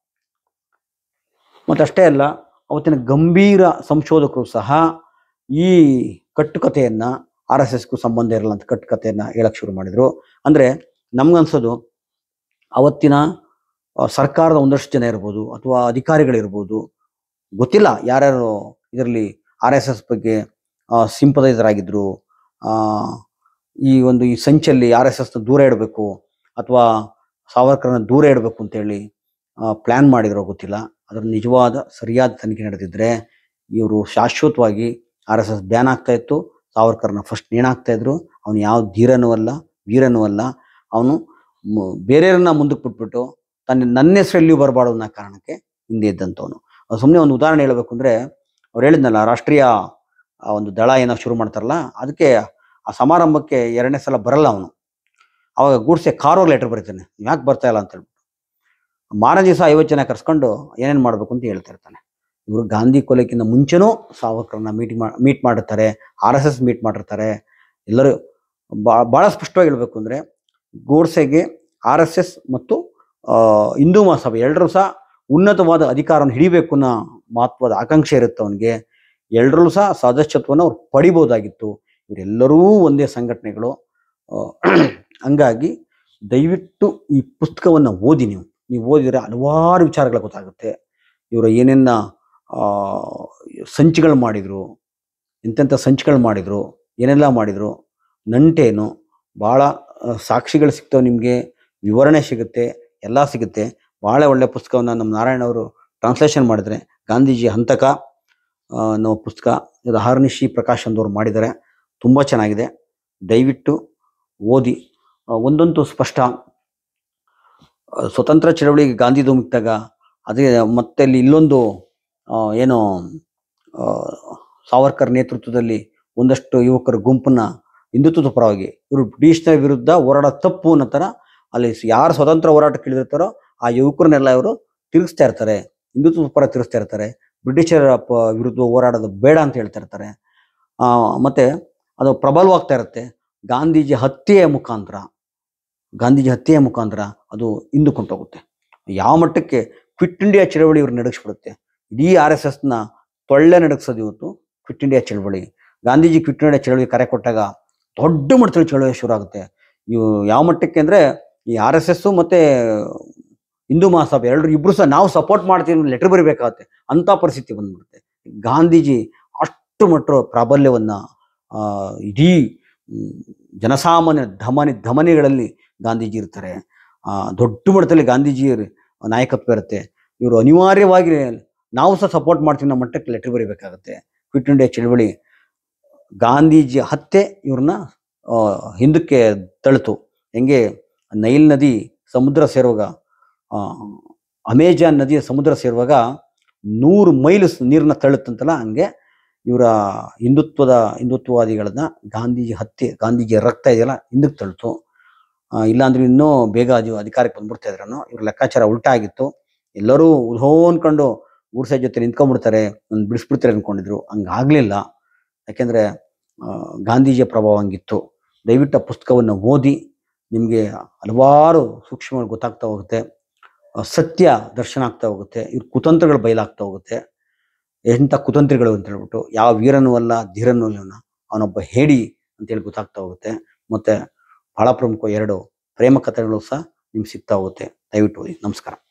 ಮತ್ತಷ್ಟೇ ಅಲ್ಲ ಅವತ್ತಿನ ಗಂಭೀರ ಸಂಶೋಧಕರು ಸಹ ಈ ಕಟ್ಟುಕತೆಯನ್ನ ಆರ್ ಎಸ್ ಎಸ್ಗೂ ಸಂಬಂಧ ಇರಲ್ಲ ಅಂತ ಕಟ್ಟುಕತೆಯನ್ನ ಹೇಳಕ್ ಶುರು ಮಾಡಿದ್ರು ಅಂದ್ರೆ ನಮ್ಗನ್ಸೋದು ಅವತ್ತಿನ ಆ, ಸರ್ಕಾರದ ಒಂದಷ್ಟು ಜನ ಇರ್ಬೋದು ಅಥವಾ ಅಧಿಕಾರಿಗಳಿರ್ಬೋದು ಗೊತ್ತಿಲ್ಲ ಯಾರ್ಯಾರು ಇದರಲ್ಲಿ ಆರ್ ಎಸ್ ಎಸ್ ಬಗ್ಗೆ ಸಿಂಪದೈಸರ್ ಆಗಿದ್ರು ಆ, ಈ ಒಂದು ಈ ಸಂಚಲ್ಲಿ ಆರ್ ಎಸ್ ಎಸ್ನ ದೂರ ಇಡಬೇಕು ಅಥವಾ ಸಾವರ್ಕರ್ನ ದೂರ ಇಡಬೇಕು ಅಂತೇಳಿ ಪ್ಲಾನ್ ಮಾಡಿದ್ರೋ ಗೊತ್ತಿಲ್ಲ ಅದರ ನಿಜವಾದ ಸರಿಯಾದ ತನಿಖೆ ನಡೆದಿದ್ರೆ ಇವರು ಶಾಶ್ವತವಾಗಿ ಆರ್ ಎಸ್ ಎಸ್ ಬ್ಯಾನ್ ಆಗ್ತಾ ಇತ್ತು ಸಾವರ್ಕರ್ನ ಫಸ್ಟ್ ನೇಣಾಕ್ತಾ ಇದ್ರು ಅವನು ಯಾವ ಧೀರನೂ ಅಲ್ಲ ವೀರನೂ ಅಲ್ಲ ಅವನು ಮ- ಬೇರೆಯವ್ರನ್ನ ಮುಂದಕ್ಕೆ ಬಿಟ್ಬಿಟ್ಟು ತನ್ನ ನನ್ನ ಹೆಸರಲ್ಲಿ ಬರಬಾರ್ದು ಅನ್ನೋ ಕಾರಣಕ್ಕೆ ಹಿಂದೆ ಇದ್ದಂಥವನು ಸುಮ್ಮನೆ ಒಂದು ಉದಾಹರಣೆ ಹೇಳ್ಬೇಕು ಅಂದ್ರೆ ಅವ್ರು ಹೇಳಿದ್ನಲ್ಲ ರಾಷ್ಟ್ರೀಯ ಆ ಒಂದು ದಳ ಏನೋ ಶುರು ಮಾಡ್ತಾರಲ್ಲ ಅದಕ್ಕೆ ಆ ಸಮಾರಂಭಕ್ಕೆ ಎರಡನೇ ಸಲ ಬರಲ್ಲ ಅವನು ಅವಾಗ ಗೂಡ್ಸೆ ಕಾರೋರ್ ಲೆಟರ್ ಬರೀತಾನೆ ಯಾಕೆ ಬರ್ತಾ ಇಲ್ಲ ಅಂತ ಹೇಳ್ಬಿಟ್ಟು ಮಾರನೇ ದಿವಸ ಐವತ್ತು ಜನ ಕರ್ಸ್ಕೊಂಡು ಏನೇನು ಮಾಡಬೇಕು ಅಂತ ಹೇಳ್ತಾ ಇರ್ತಾನೆ ಇವರು ಗಾಂಧಿ ಕೊಲೆಕ್ಕಿಂತ ಮುಂಚೆನೂ ಸಾವರ್ಕರ್ನ ಮೀಟ್ ಮಾ ಮೀಟ್ ಮಾಡಿರ್ತಾರೆ ಆರ್ ಎಸ್ ಎಸ್ ಮೀಟ್ ಮಾಡಿರ್ತಾರೆ ಎಲ್ಲರೂ ಬಾ- ಬಹಳ ಸ್ಪಷ್ಟವಾಗಿ ಹೇಳ್ಬೇಕು ಅಂದ್ರೆ ಗೋಡ್ಸೆಗೆ ಆರ್ ಎಸ್ ಎಸ್ ಮತ್ತು ಆ, ಹಿಂದೂ ಮಹಾಸಭೆ ಎಲ್ಲರೂ ಸಹ ಉನ್ನತವಾದ ಅಧಿಕಾರವನ್ನು ಹಿಡಿಬೇಕು ಅನ್ನೋ ಮಹತ್ವದ ಆಕಾಂಕ್ಷೆ ಇರುತ್ತೆ ಅವನಿಗೆ ಎಲ್ಲರಲ್ಲೂ ಸಹ ಸದಸ್ಯತ್ವವನ್ನು ಅವ್ರು ಪಡಿಬೋದಾಗಿತ್ತು ಇವರೆಲ್ಲರೂ ಒಂದೇ ಸಂಘಟನೆಗಳು ಆ, ಹಂಗಾಗಿ ದಯವಿಟ್ಟು ಈ ಪುಸ್ತಕವನ್ನು ಓದಿ ನೀವು ನೀವು ಓದಿದ್ರೆ ಹಲವಾರು ವಿಚಾರಗಳು ಗೊತ್ತಾಗುತ್ತೆ ಇವರು ಏನೇನ ಆ, ಸಂಚುಗಳು ಮಾಡಿದ್ರು ಎಂತೆಂಥ ಸಂಚುಗಳು ಮಾಡಿದ್ರು ಏನೆಲ್ಲ ಮಾಡಿದ್ರು ನಂಟೇನು ಭಾಳ ಆ, ಸಾಕ್ಷಿಗಳು ಸಿಗ್ತವೆ ನಿಮಗೆ ವಿವರಣೆ ಸಿಗುತ್ತೆ ಎಲ್ಲ ಸಿಗುತ್ತೆ ಭಾಳ ಒಳ್ಳೆ ಪುಸ್ತಕವನ್ನು ನಮ್ಮ ನಾರಾಯಣ ಅವರು ಟ್ರಾನ್ಸ್ಲೇಷನ್ ಮಾಡಿದರೆ ಗಾಂಧೀಜಿ ಹಂತಕ ಆ, ಅನ್ನೋ ಪುಸ್ತಕ ಇದು ಹರ್ನಿಶಿ ಪ್ರಕಾಶ್ ಅಂದವ್ರು ಮಾಡಿದ್ದಾರೆ ತುಂಬ ಚೆನ್ನಾಗಿದೆ ದಯವಿಟ್ಟು ಓದಿ ಆ, ಒಂದಂತೂ ಸ್ಪಷ್ಟ ಆ, ಸ್ವತಂತ್ರ ಚಳವಳಿಗೆ ಗಾಂಧಿ ಧುಮುಕ್ತಾಗ ಅದೇ ಮತ್ತೆ ಅಲ್ಲಿ ಇಲ್ಲೊಂದು ಆ, ಏನು ಆ, ಸಾವರ್ಕರ್ ನೇತೃತ್ವದಲ್ಲಿ ಒಂದಷ್ಟು ಯುವಕರ ಗುಂಪನ್ನ ಹಿಂದುತ್ವದ ಪರವಾಗಿ ಇವರು ಬ್ರಿಟಿಷ್ನ ವಿರುದ್ಧ ಹೋರಾಡ ತಪ್ಪು ಅನ್ನೋ ಥರ ಅಲ್ಲಿ ಯಾರು ಸ್ವತಂತ್ರ ಹೋರಾಟಕ್ಕೆ ಇಳಿದಿರ್ತಾರೋ ಆ ಯುವಕರನ್ನೆಲ್ಲ ಇವರು ತಿರುಗಿಸ್ತಾ ಇರ್ತಾರೆ ಹಿಂದುತ್ವದ ಪರ ತಿರುಗಿಸ್ತಾ ಇರ್ತಾರೆ ಬ್ರಿಟಿಷರ ಪ- ವಿರುದ್ಧ ಹೋರಾಡೋದು ಬೇಡ ಅಂತ ಹೇಳ್ತಾ ಇರ್ತಾರೆ ಆ, ಮತ್ತೆ ಅದು ಪ್ರಬಲವಾಗ್ತಾ ಇರುತ್ತೆ ಗಾಂಧೀಜಿ ಹತ್ಯೆಯ ಮುಖಾಂತರ ಗಾಂಧೀಜಿ ಹತ್ಯೆಯ ಮುಖಾಂತರ ಅದು ಹಿಂದುಕೊಂಡೋಗುತ್ತೆ ಯಾವ ಮಟ್ಟಕ್ಕೆ ಕ್ವಿಟ್ ಇಂಡಿಯಾ ಚಳವಳಿ ಇವ್ರು ನಡೆಸ್ಬಿಡುತ್ತೆ ಇಡೀ ಆರ್ ಎಸ್ ಎಸ್ನ ತೊಳ್ಳೆ ನಡೆಸೋದು ಇವತ್ತು ಕ್ವಿಟ್ ಇಂಡಿಯಾ ಚಳವಳಿ ಗಾಂಧೀಜಿ ಕ್ವಿಟ್ ಇಂಡಿಯಾ ಚಳವಳಿ ಕರೆ ಕೊಟ್ಟಾಗ ದೊಡ್ಡ ಮಟ್ಟದಲ್ಲಿ ಚಳವಳಿ ಶುರು ಆಗುತ್ತೆ ಇವು ಯಾವ ಮಟ್ಟಕ್ಕೆ ಅಂದ್ರೆ ಈ ಆರ್ ಎಸ್ ಎಸ್ ಮತ್ತೆ ಹಿಂದೂ ಮಹಾಸಭೆ ಎರಡರು ಇಬ್ರು ಸಹ ನಾವು ಸಪೋರ್ಟ್ ಮಾಡ್ತೀವಿ ಲೆಟರ್ ಬರಿಬೇಕಾಗತ್ತೆ ಅಂತ ಪರಿಸ್ಥಿತಿ ಬಂದ್ಬಿಡುತ್ತೆ ಗಾಂಧೀಜಿ ಅಷ್ಟು ಮಟ್ಟ ಪ್ರಾಬಲ್ಯವನ್ನ ಆ, ಇಡೀ ಮ್, ಜನಸಾಮಾನ್ಯ ಧಮನಿ ಧಮನಿಗಳಲ್ಲಿ ಗಾಂಧೀಜಿ ಇರ್ತಾರೆ ಆ, ದೊಡ್ಡ ಮಟ್ಟದಲ್ಲಿ ಗಾಂಧೀಜಿ ನಾಯಕತ್ವ ಇರುತ್ತೆ ಇವರು ಅನಿವಾರ್ಯವಾಗಿ ನಾವು ಸಹ ಸಪೋರ್ಟ್ ಮಾಡ್ತೀವಿ ನಮ್ಮ ಮಟ್ಟಕ್ಕೆ ಲೆಟರ್ ಬರೀಬೇಕಾಗತ್ತೆ ಕ್ವಿಟ್ ಇಂಡಿಯಾ ಚಳವಳಿ ಗಾಂಧೀಜಿ ಹತ್ಯೆ ಇವ್ರನ್ನ ಆ, ಹಿಂದಕ್ಕೆ ತಳ್ತು ಹೆಂಗೆ ನೈಲ್ ನದಿ ಸಮುದ್ರ ಸೇರುವಾಗ ಆ, ಅಮೆಜಾನ್ ನದಿಯ ಸಮುದ್ರ ಸೇರುವಾಗ ನೂರು ಮೈಲು ನೀರನ್ನ ತಳ್ಳುತ್ತಂತಲ್ಲ ಹಂಗೆ ಇವರ ಹಿಂದುತ್ವದ ಹಿಂದುತ್ವವಾದಿಗಳನ್ನ ಗಾಂಧೀಜಿ ಹತ್ಯೆ ಗಾಂಧೀಜಿಯ ರಕ್ತ ಇದೆಯಲ್ಲ ಹಿಂದಕ್ಕೆ ತಳ್ತು ಆ, ಇಲ್ಲಾಂದ್ರೆ ಇನ್ನೂ ಬೇಗ ಅದು ಅಧಿಕಾರಕ್ಕೆ ಬಂದ್ಬಿಡ್ತಾ ಇದ್ರನು ಇವ್ರ ಲೆಕ್ಕಾಚಾರ ಉಲ್ಟಾ ಆಗಿತ್ತು ಎಲ್ಲರೂ ಉಲ್ಹೋ ಅನ್ಕೊಂಡು ಊರ್ಸ ಜೊತೆ ನಿಂತ್ಕೊಂಡ್ಬಿಡ್ತಾರೆ ಒಂದು ಬಿಡಿಸ್ಬಿಡ್ತಾರೆ ಅನ್ಕೊಂಡಿದ್ರು ಹಂಗಾಗ್ಲಿಲ್ಲ ಯಾಕೆಂದ್ರೆ ಆ, ಗಾಂಧೀಜಿಯ ಪ್ರಭಾವ ಹಂಗಿತ್ತು ದಯವಿಟ್ಟು ಆ ಪುಸ್ತಕವನ್ನು ಓದಿ ನಿಮಗೆ ಹಲವಾರು ಸೂಕ್ಷ್ಮಗಳು ಗೊತ್ತಾಗ್ತಾ ಹೋಗುತ್ತೆ ಆ, ಸತ್ಯ ದರ್ಶನ ಆಗ್ತಾ ಹೋಗುತ್ತೆ ಇವ್ರ ಕುತಂತ್ರಗಳು ಬಯಲಾಗ್ತಾ ಹೋಗುತ್ತೆ ಎಂಥ ಕುತಂತ್ರಿಗಳು ಅಂತ ಹೇಳ್ಬಿಟ್ಟು ಯಾವ ವೀರನೂ ಅಲ್ಲ ಧೀರನೂ ಅಲ್ಲ ಅವನೊಬ್ಬ ಹೇಡಿ ಅಂತೇಳಿ ಗೊತ್ತಾಗ್ತಾ ಹೋಗುತ್ತೆ ಮತ್ತೆ ಬಹಳ ಪ್ರಮುಖ ಎರಡು ಪ್ರೇಮ ಕಥೆಗಳು ಸಹ ನಿಮ್ಗೆ ಸಿಗ್ತಾ ಹೋಗುತ್ತೆ ದಯವಿಟ್ಟು ಓದಿ ನಮಸ್ಕಾರ